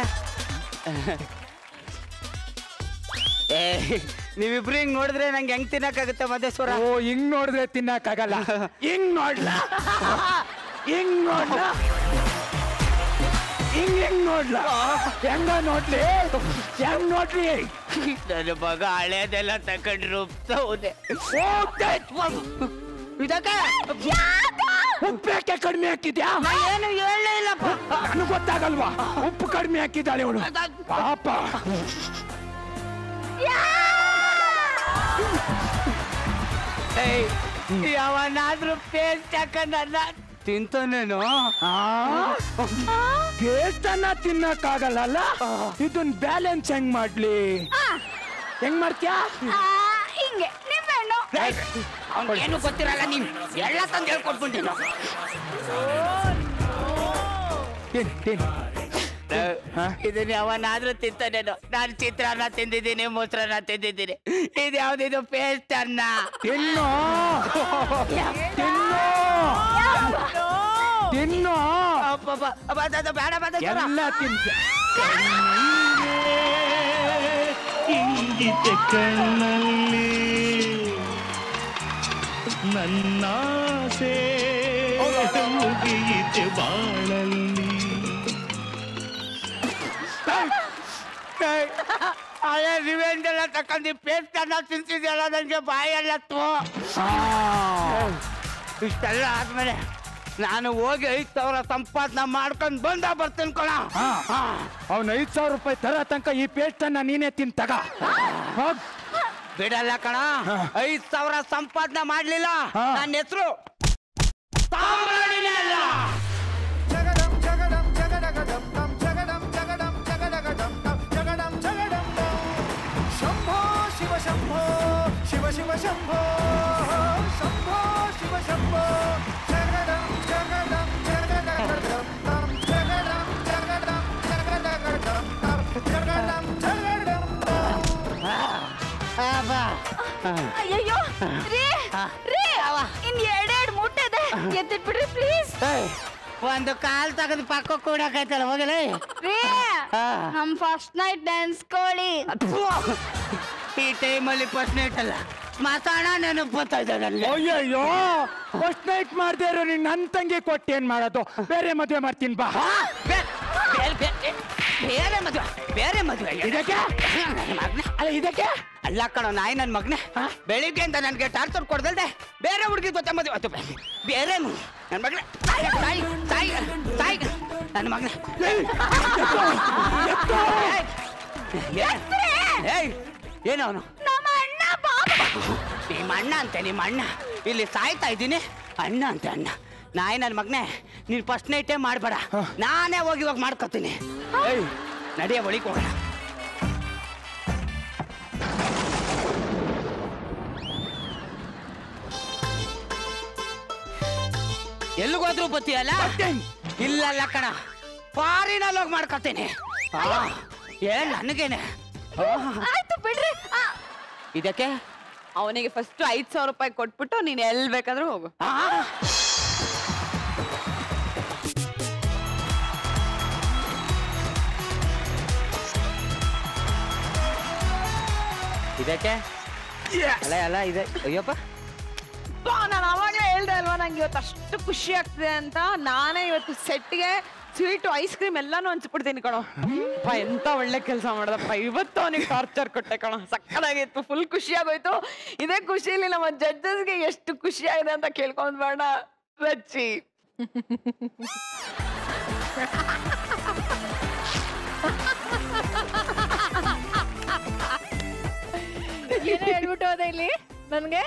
ಏ ನೀವಿಬ್ರು ಹಿಂಗ್ ನೋಡಿದ್ರೆ ನಂಗೆ ಹೆಂಗ್ ತಿನ್ನಕ್ಕಾಗುತ್ತೆ ಮಹದೇಶ್ವರ ಓ ಹಿಂಗ್ ನೋಡಿದ್ರೆ ತಿನ್ನಕ್ಕಾಗಲ್ಲ ಹಿಂಗ್ ನೋಡ್ಲಾ ಹಿಂಗ್ ನೋಡ್ಲಾ ಹಿಂಗ್ ಹೆಂಗ್ ನೋಡ್ಲಾ ಹೆಂಗ ನೋಡ್ಲಿ ಹೆಂಗ್ ನೋಡ್ಲಿ ನನ್ನ ಮಗ ಹಳೇದೆಲ್ಲ ತಕೊಂಡ್ರು ಹೋದೆ ಇದಕ್ಕೆ ಉಪ್ಪೇಕೆ ಕಡಿಮೆ ಹಾಕಿದ್ಯಾ ಏನು ಹೇಳಲೇ ಇಲ್ಲಪ್ಪ ನನಗೆ ಗೊತ್ತಾಗಲ್ವಾ ಉಪ್ಪು ಕಡಿಮೆ ಹಾಕಿದ್ದಾಳೆ ಅವಳು ಪಾಪ ಏಯ್, ಯಾವನಾದ್ರೂ ಪೇಸ್ಟ್ ಹಾಕೊಂಡ್ ನನ್ನ ತಿಂತಾನೇನೋ ಟೇಸ್ಟ್ ಅನ್ನ ತಿನ್ನಕ್ಕಾಗಲ್ಲ ಇದನ್ ಬ್ಯಾಲೆನ್ಸ್ ಹೆಂಗ್ ಮಾಡ್ಲಿ ಹೆಂಗ್ ಮಾಡ್ತ್ಯಾ ಆ, ಹಿಂಗೆ ನಿಂಬೆಹಣ್ಣು ಅವ್ನಿಗೇನು ಗೊತ್ತಿರಲ್ಲ ನೀನ್ ಎಲ್ಲ ತಂದು ಹೇಳ್ಕೊಟ್ಬಿಟ್ಟಿನ ತಿನ್ ತಿನ್ ಇದನ್ನ ಯಾವನಾದ್ರೂ ತಿಂತಾನೇನೋ ನಾನು ಚಿತ್ರಾನ್ನ ತಿಂದಿದ್ದೀನಿ ಮೊಸರನ್ನ ತಿಂದಿದ್ದೀನಿ ಇದು ಯಾವ್ದಿದು ಪೇಸ್ಟ್ ಅನ್ನ ತಿನ್ನು ತಿನ್ನು ತಿನ್ನು ಅಬ್ಬಬ್ಬ, ಅಬ್ಬ, ಅದು- ಅದು ಬೇಡ ಬೇಡ ಚೂರ. ಎಲ್ಲ ತಿಂತ ಇಂಗಿತ ಕಣ್ಣಲ್ಲಿ ನನ್ನಾಸೆ ಮುಗಿಯಿತೆ ಬಾಳಲ್ಲಿ ಅದೇ ರಿವೆಂಜ್ ಎಲ್ಲ ತಕೊಂಡಿ ಪೇಸ್ಟ್ ಎಲ್ಲ ತಿಂತಿದ್ಯಲ್ಲ ನನಗೆ ಬಾಯೆಲ್ಲ ತೋ ಇಷ್ಟೆಲ್ಲ ಆದ್ಮೇಲೆ ನಾನು ಹೋಗಿ ಐದು ಸಾವಿರ ಸಂಪಾದನೆ ಮಾಡ್ಕೊಂಡು ಬಂದ ಬರ್ತೀನಿ ಕಣ ಅವ್ನ ಐದ್ ಸಾವಿರ ರೂಪಾಯಿ ತರ ತನಕ ಈ ಪೇಸ್ಟ್ ಅನ್ನ ನೀನೇ ತಿನ್ ತಗ ಹೋಗ್. ಬಿಡಲ್ಲ ಕಣ ಐದ್ ಸಾವಿರ ಸಂಪಾದನೆ ಮಾಡ್ಲಿಲ್ಲ ಹಾ. ನನ್ನ ಹೆಸರು ಸಾಮ್ರಾಣಿನೇ ಅಲ್ಲ ಶಂಭೋ ಶಿವ ಶಂಭೋ ಶಿವ ಶಿವ ಶಂಭೋ ಶಂಭೋ ಶಿವ ಶಂಭೋ ಜಗದಂ ಜಗದಂ ಜಗದಗದಂ ತಂ ಜಗದಂ ಜಗದಂ ಜಗದಗದಂ ತಂ ಜಗದಂ ಜಗದಂ ಅಯ್ಯಯ್ಯೋ ರೀ ರೀ ಇನ್ ಎರಡೆರಡು ಮುಟ್ಟೆ ಇದೆ ಎತ್ತಿಟ್ಬಿಡ್ರಿ ಪ್ಲೀಸ್ ಒಂದು ಕಾಲ್ ತೆಗೆದು ಪಕ್ಕ ಕೂಡಕೈತಲ್ಲ ಹೋಗಲೇ ರೀ ನಮ್ ಫಸ್ಟ್ ನೈಟ್ ಡ್ಯಾನ್ಸ್ ಕೋಳಿ ಈ ಟೈಮಲ್ಲಿ ಫಸ್ಟ್ ನೈಟ್ ಅಲ್ಲ ಸ್ಮಶಾನ ನೆನಪು ಬರ್ತಾ ಇದೆ ನನಗೆ ಅಯ್ಯಯ್ಯೋ ಫಸ್ಟ್ ನೈಟ್ ಮಾಡ್ದೇ ಇರೋ ನೀನ್ ನನ್ ತಂಗಿ ಕೊಟ್ಟು ಏನ್ ಮಾಡೋದು ಬೇರೆ ಮದ್ವೆ ಮಾಡ್ತೀನಿ ಬಾ ಆ, ಬೇ- ಬೇರೆ ಬೇರೆ- ಬೇರೆ ಮದುವೆ ಬೇರೆ ಮದುವೆ ಇದಕ್ಕೆ? ಅಲ್ಲ ಇದಕ್ಕೆ ಅಲ್ಲ ಕಣೋ ನಾಯಿ ನನ್ನ ಮಗನೇ ಬೆಳಿಗ್ಗೆ ಅಂತ ನನಗೆ ಟಾರ್ಚರ್ ಕೊಡ್ದಲ್ದೆ ಬೇರೆ ಹುಡುಗಿ ಜೊತೆ ಮದುವೆ ಆಯ್ತು ಬೇ- ಬೇರೆ ನನ್ನ ಮಗನೇ ತಾಯಿ ತಾಯಿ ತಾಯಿ ತಾಯಿ ನನ್ನ ಮಗನೇ ಏಯ್ ಏನು ಅವನು ನಮ್ಮ ಅಣ್ಣ ಬಾಬು ನಿಮ್ಮ ಅಣ್ಣ ಅಂತೆ ನಿಮ್ಮ ಅಣ್ಣ ಇಲ್ಲಿ ಸಾಯ್ತಾ ಇದ್ದೀನಿ ಅಣ್ಣ ಅಂತೆ ಅಣ್ಣ ನಾಯಿ ನನ್ನ ಮಗನೇ ನೀನು ಫಸ್ಟ್ ನೈಟೇ ಮಾಡಬೇಡ ನಾನೇ ಹೋಗಿ ಇವಾಗ ಮಾಡ್ಕೊತೀನಿ ಏಯ್ ನಡಿಯ ಒಳಿಗೆ ಹೋಗೋಣ ಎಲ್ಲಿಗೋದ್ರೂ ಬತ್ತೀಯಲ್ಲ ಇಲ್ಲಲ್ಲ ಕಣ ಫಾರಿನಲ್ಲಿ ಹೋಗಿ ಮಾಡ್ಕೊತೀನಿ ಆ, ಏನ್ ನನಗೇನೆ ಆಯ್ತು ಬಿಡ್ರಿ ಆ, ಇದಕ್ಕೆ ಅವನಿಗೆ ಫಸ್ಟ್ ಐದ್ ಸಾವಿರ ರೂಪಾಯಿ ಕೊಟ್ಬಿಟ್ಟು ನೀನ್ ಎಲ್ ಬೇಕಾದ್ರೂ ಹೋಗು ಆ ಇದಕ್ಕೆ ಅಲ್ಲ ಅಲ್ಲ ಇದೆ ಅಯ್ಯಪ್ಪ ಬಾ ನಾನು ಅವಾಗಲೇ ಹೇಳ್ದೆ ಅಲ್ವಾ ನಂಗೆ ಇವತ್ತು ಅಷ್ಟು ಖುಷಿ ಆಗ್ತಿದೆ ಅಂತ ನಾನೇ ಇವತ್ತು ಸೆಟ್ಗೆ ಸ್ವೀಟು ಐಸ್ ಕ್ರೀಮ್ ಎಲ್ಲಾನು ಹಂಚ್ಬಿಡ್ತೀನಿ ಕಣೋ ಅಪ್ಪ ಎಂತ ಒಳ್ಳೆ ಕೆಲಸ ಮಾಡ್ದಪ್ಪ ಇವತ್ತು ಅವನಿಗೆ ಟಾರ್ಚರ್ ಕೊಟ್ಟೆ ಕಣೋ ಸಕ್ಕದಾಗಿತ್ತು ಫುಲ್ ಖುಷಿ ಆಗೋಯ್ತು ಇದೇ ಖುಷಿಯಲ್ಲಿ ನಮ್ಮ ಜಡ್ಜಸ್ಗೆ ಎಷ್ಟು ಖುಷಿ ಆಗಿದೆ ಅಂತ ಕೇಳ್ಕೊಂಡ್ ಬೇಡ ರಚ್ಚಿ ಏನೋ ಹೇಳ್ಬಿಟ್ಟು ಹೋದೆ ಇಲ್ಲಿ ನನ್ಗೆ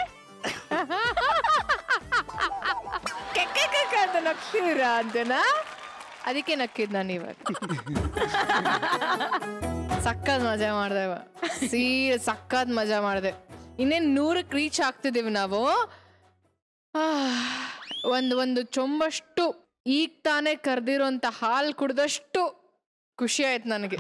ಕೆಕ್ಕೆ ಕೆಕ್ಕೆ ಅಂತ ನಗ್ತೀರಾ ಅಂತನಾ ಅದಕ್ಕೆ ನಕ್ಕಿದ್ ನಾನು ಇವಾಗ ಸಕ್ಕತ್ ಮಜಾ ಮಾಡ್ದೆ ಇವ. ಸೀ ಸಕ್ಕತ್ ಮಜಾ ಮಾಡ್ದೆ ಇನ್ನೇನ್ ನೂರಕ್ಕೆ ರೀಚ್ ಆಗ್ತಿದೀವಿ ನಾವು ಆ, ಒಂದು ಒಂದು ಚೊಂಬಷ್ಟು ಈಗ ತಾನೇ ಕರ್ದಿರೋಂಥ ಹಾಲು ಕುಡ್ದಷ್ಟು ಖುಷಿ ಆಯ್ತು ನನಗೆ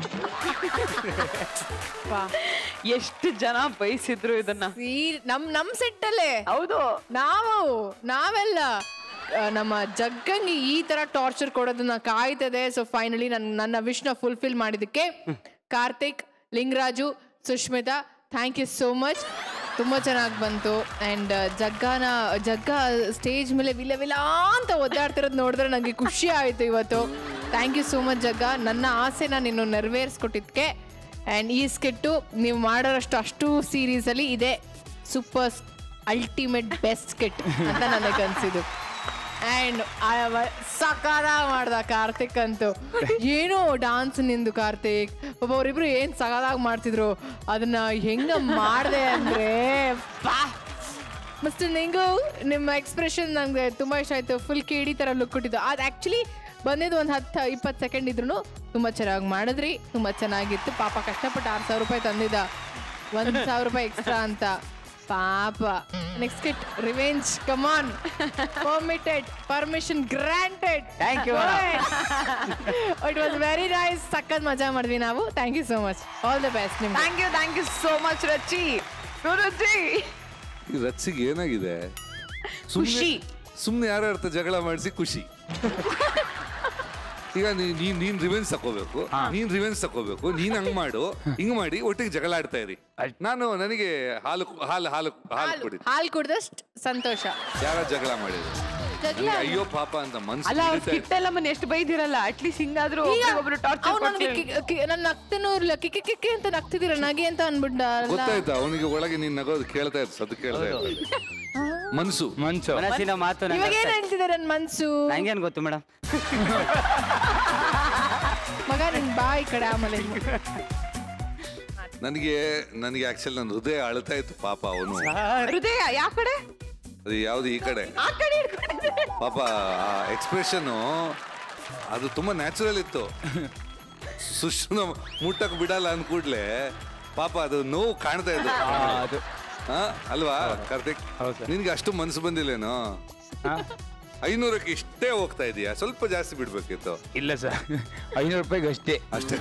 ಎಷ್ಟು ಜನ ಬಯಸಿದ್ರು ಇದನ್ನ ಈ ನಮ್ ನಮ್ ಸೆಟ್ಟಲ್ಲೇ ಹೌದು ನಾವು ನಾವೆಲ್ಲ ಆ, ನಮ್ಮ ಜಗ್ಗಂಗೆ ಈ ತರ ಟಾರ್ಚರ್ ಕೊಡೋದನ್ನ ಕಾಯ್ತದೆ ಸೊ ಫೈನಲಿ ನನ್ ನನ್ನ ವಿಶ್ನ ಫುಲ್ಫಿಲ್ ಮಾಡಿದಕ್ಕೆ Karthik Lingaraju Sushmita thank you so much ತುಂಬ ಚೆನ್ನಾಗಿ ಬಂತು ಆ್ಯಂಡ್ ಜಗ್ಗನ ಜಗ್ಗ ಸ್ಟೇಜ್ ಮೇಲೆ ವಿಲ ವಿಲ ಅಂತ ಒದ್ದಾಡ್ತಿರೋದು ನೋಡಿದ್ರೆ ನನಗೆ ಖುಷಿ ಆಯಿತು ಇವತ್ತು ಥ್ಯಾಂಕ್ ಯು ಸೋ ಮಚ್ ಜಗ್ಗ ನನ್ನ ಆಸೆನ ನೀನು ನೆರವೇರಿಸ್ಕೊಟ್ಟಿದ್ಕೆ ಆ್ಯಂಡ್ ಈ ಸ್ಕಿಟ್ಟು ನೀವು ಮಾಡೋರಷ್ಟು ಅಷ್ಟು ಸೀರೀಸಲ್ಲಿ ಇದೆ ಸೂಪರ್ ಅಲ್ಟಿಮೇಟ್ ಬೆಸ್ಟ್ ಸ್ಕಿಟ್ ಅಂತ ನನಗೆ ಅನ್ಸಿದ್ದು ಆ್ಯಂಡ್ ಸಕಾಲ ಮಾಡ್ದ ಕಾರ್ತಿಕ್ ಅಂತೂ ಏನು ಡಾನ್ಸ್ ನಿಂದು ಕಾರ್ತಿಕ್ ಪಾಪ ಅವರಿಬ್ರು ಏನು ಸಕಾಲಾಗಿ ಮಾಡ್ತಿದ್ರು ಅದನ್ನ ಹೆಂಗ ಮಾಡಿದೆ ಅಂದ್ರೆ ಮಸ್ತ್ ನಿಂಗು ನಿಮ್ಮ ಎಕ್ಸ್ಪ್ರೆಷನ್ ನನಗೆ ತುಂಬ ಇಷ್ಟ ಆಯಿತು ಫುಲ್ ಕೇಡಿ ಥರ ಲುಕ್ ಕೊಟ್ಟಿದ್ದು ಅದು ಆ್ಯಕ್ಚುಲಿ ಬಂದಿದ್ದು ಒಂದು ಹತ್ತು ಇಪ್ಪತ್ತು ಸೆಕೆಂಡ್ ಇದ್ರು ತುಂಬ ಚೆನ್ನಾಗಿ ಮಾಡಿದ್ರಿ ತುಂಬ ಚೆನ್ನಾಗಿತ್ತು ಪಾಪ ಕಷ್ಟಪಟ್ಟು ಆರು ಸಾವಿರ ರೂಪಾಯಿ ತಂದಿದ್ದ ಒಂದು ಸಾವಿರ ರೂಪಾಯಿ ಎಕ್ಸ್ಟ್ರಾ ಅಂತ ಪಾಪ next skit revenge come on permitted permission granted Thank you, it was very nice ಸಖತ್ ಮಜಾ ಮಾಡಿದ್ವಿ ನಾವು thank you so much all the best ನಿಮ್ಗೆ thank you thank you so much Rachi ರುಚಿ ಈ ರಚ್ಚಿಗೆ ಏನಾಗಿದೆ ಖುಷಿ ಸುಮ್ಮನೆ ಯಾರ ಅರ್ಥ ಜಗಳ ಮಾಡಿಸಿ ಖುಷಿ ಈಗ ನೀ- ನೀನ್ ನೀನ್ ರಿವೆನ್ಸ್ ತಕೋಬೇಕು ನೀನ್ ರಿವೆನ್ಸ್ ತಕೋಬೇಕು ನೀನ್ ಹಂಗ್ ಮಾಡು ಹಿಂಗ್ ಮಾಡಿ ಒಟ್ಟಿಗೆ ಜಗಳ ಆಡ್ತಾ ಇರಿ ನಾನು ನನಗೆ ಹಾಲು ಹಾಲು ಹಾಲು ಹಾಲು ಕೊಡಿ ಹಾಲು ಕುಡ್ದಷ್ಟು ಸಂತೋಷ ಯಾರ ಜಗಳ ಮಾಡಿದ್ರು ಜಗಳ ನನಗೆ ಅಯ್ಯೋ ಪಾಪ ಅಂತ ಮನ್ಸು ಅಲ್ಲ ಅವ್ರ ಹಿಡಿತಾ ಇತ್ತು. ಸ್ಕಿಟ್ ಎಲ್ಲ ಮೊನ್ನೆ ಎಷ್ಟು ಬೈದಿರಲ್ಲ ಅಟ್ಲೀಸ್ಟ್ ಹಿಂಗಾದ್ರೂ ಈಗ ಒಬ್ರು ಟಾರ್ಚರ್ ಅವ್ನು ನನಗೆ ಕಿ- ಕಿ- ನನ್ನ ನಗ್ತನೂ ಇರ್ಲಿಲ್ಲ ಕಿಕ್ಕಿ ಕಿಕ್ಕಿ ಅಂತ ನಗ್ತಿದ್ದೀರ ನಗೆ ಅಂತ ಅನ್ಬಿಟ್ಟ ಅಲ್ಲ ಗೊತ್ತಾಯ್ತಾ ಅವನಿಗೆ ಒಳಗೆ ನೀನ್ ನಗೋದು ಕೇಳ್ತಾ ಇತ್ತು ಸದ್ದು ಕೇಳ್ತಾ ಇತ್ತು ಮನ್ಸು ಮಂಚು ಮನಸ್ಸಿನ ಮಾತು ನಂಗೆ ಇವಾಗ ಏನ್ ಅರ್ಥ- ಹೇಳ್ತಿದೆ ನನ್ ಮನ್ಸು ನಂಗೇನ್ ಗೊತ್ತು ಮೇಡಮ್ ಮಗ ನಿನ್ ಬಾ ಈ ಕಡೆ ಆಮೇಲೆ ನನಗೆ ನನಗೆ ಆಕ್ಚುಲಿ ನನ್ನ ಹೃದಯ ಅಳ್ತಾ ಇತ್ತು ಪಾಪ ಅವನು ಹೃದಯ ಯಾವ ಕಡೆ ಅದು ಯಾವ್ದು ಈ ಕಡೆ ಆ ಕಡೆ ಹಿಡ್ಕೊಂಡಿದೆ. ಪಾಪ ಆ ಎಕ್ಸ್ಪ್ರೆಷನ್ ಅದು ತುಂಬಾ ನ್ಯಾಚುರಲ್ ಇತ್ತು ಸುಶ್ನ ಮುಟ್ಟಕ್ ಬಿಡಲ್ಲ ಅಂದ ಕೂಡ್ಲೆ ಪಾಪ ಅದು ನೋವು ಕಾಣ್ತಾ ಇತ್ತು ಅದು ಹಾ ಅಲ್ವಾ ಕಾರ್ತಿಕ್ ಹೌದು ಸರ್. ನಿನ್ಗೆ ಅಷ್ಟು ಮನ್ಸು ಬಂದಿಲ್ಲೇನೋ ಹಾ? ಐನೂರಕ್ಕೆ ಇಷ್ಟೇ ಹೋಗ್ತಾ ಇದೀಯಾ ಸ್ವಲ್ಪ ಜಾಸ್ತಿ ಬಿಡ್ಬೇಕಿತ್ತು ಇಲ್ಲ ಸರ್ ಐನೂರು ರೂಪಾಯಿಗೆ ಅಷ್ಟೇ ಅಷ್ಟೇ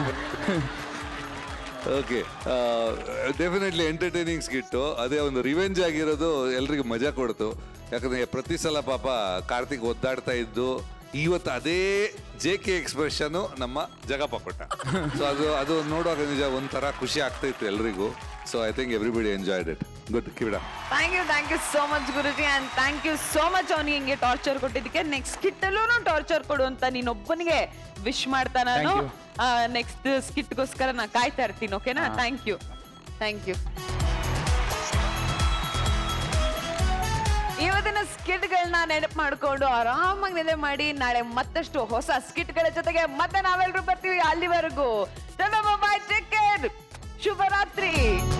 ಓಕೆ ಡೆಫಿನೆಟ್ಲಿ ಎಂಟರ್ಟೈನಿಂಗ್ ಸ್ಕಿಟ್ಟು ಅದೇ ಒಂದು ರಿವೆಂಜ್ ಆಗಿರೋದು ಎಲ್ರಿಗೂ ಮಜಾ ಕೊಡ್ತು ಯಾಕಂದ್ರೆ ಪ್ರತಿ ಸಲ ಪಾಪ ಕಾರ್ತಿಕ್ ಒದ್ದಾಡ್ತಾ ಇದ್ದು ಇವತ್ತು ಅದೇ ಜೆ ಕೆ ಎಕ್ಸ್ಪ್ರೆಷನ್ ನಮ್ಮ ಜಗಪ್ಪ ಕೊಟ್ಟ ಸೊ ಅದು ಅದು ನೋಡುವಾಗ ನಿಜ ಒಂಥರ ಖುಷಿ ಆಗ್ತಾ ಇತ್ತು ಎಲ್ರಿಗೂ so I think everybody enjoyed it good ಕಿವಿಡ thank you thank you so much Guruji and thank you so much ಅವನಿಗೆ ಹಿಂಗೆ ಟಾರ್ಚರ್ ಕೊಟ್ಟಿದ್ದಕ್ಕೆ ನೆಕ್ಸ್ಟ್ ಸ್ಕಿಟ್ ಅಲ್ಲೂ ಟಾರ್ಚರ್ ಕೊಡು ಅಂತ ನೀನೊಬ್ಬನಿಗೆ ವಿಶ್ ಮಾಡ್ತಾ ನಾನು ನೆಕ್ಸ್ಟ್ ಸ್ಕಿಟ್ಗೋಸ್ಕರ ನಾ ಕಾಯ್ತಾ ಇರ್ತೀನಿ ಓಕೆನಾ ಥ್ಯಾಂಕ್ ಯು ಥ್ಯಾಂಕ್ ಯು ಇವತ್ತಿನ ಸ್ಕಿಟ್ಗಳನ್ನ ನೆನಪು ಮಾಡ್ಕೊಂಡು ಆರಾಮಾಗಿ ನಿದ್ದೆ ಮಾಡಿ ನಾಳೆ ಮತ್ತಷ್ಟು ಹೊಸ ಸ್ಕಿಟ್ಗಳ ಜೊತೆಗೆ ಮತ್ತೆ ನಾವೆಲ್ಲರೂ ಬರ್ತೀವಿ ಅಲ್ಲಿವರೆಗೂ ಬಾಯ್ ಟೇಕ್ ಕೇರ್ ಶುಭರಾತ್ರಿ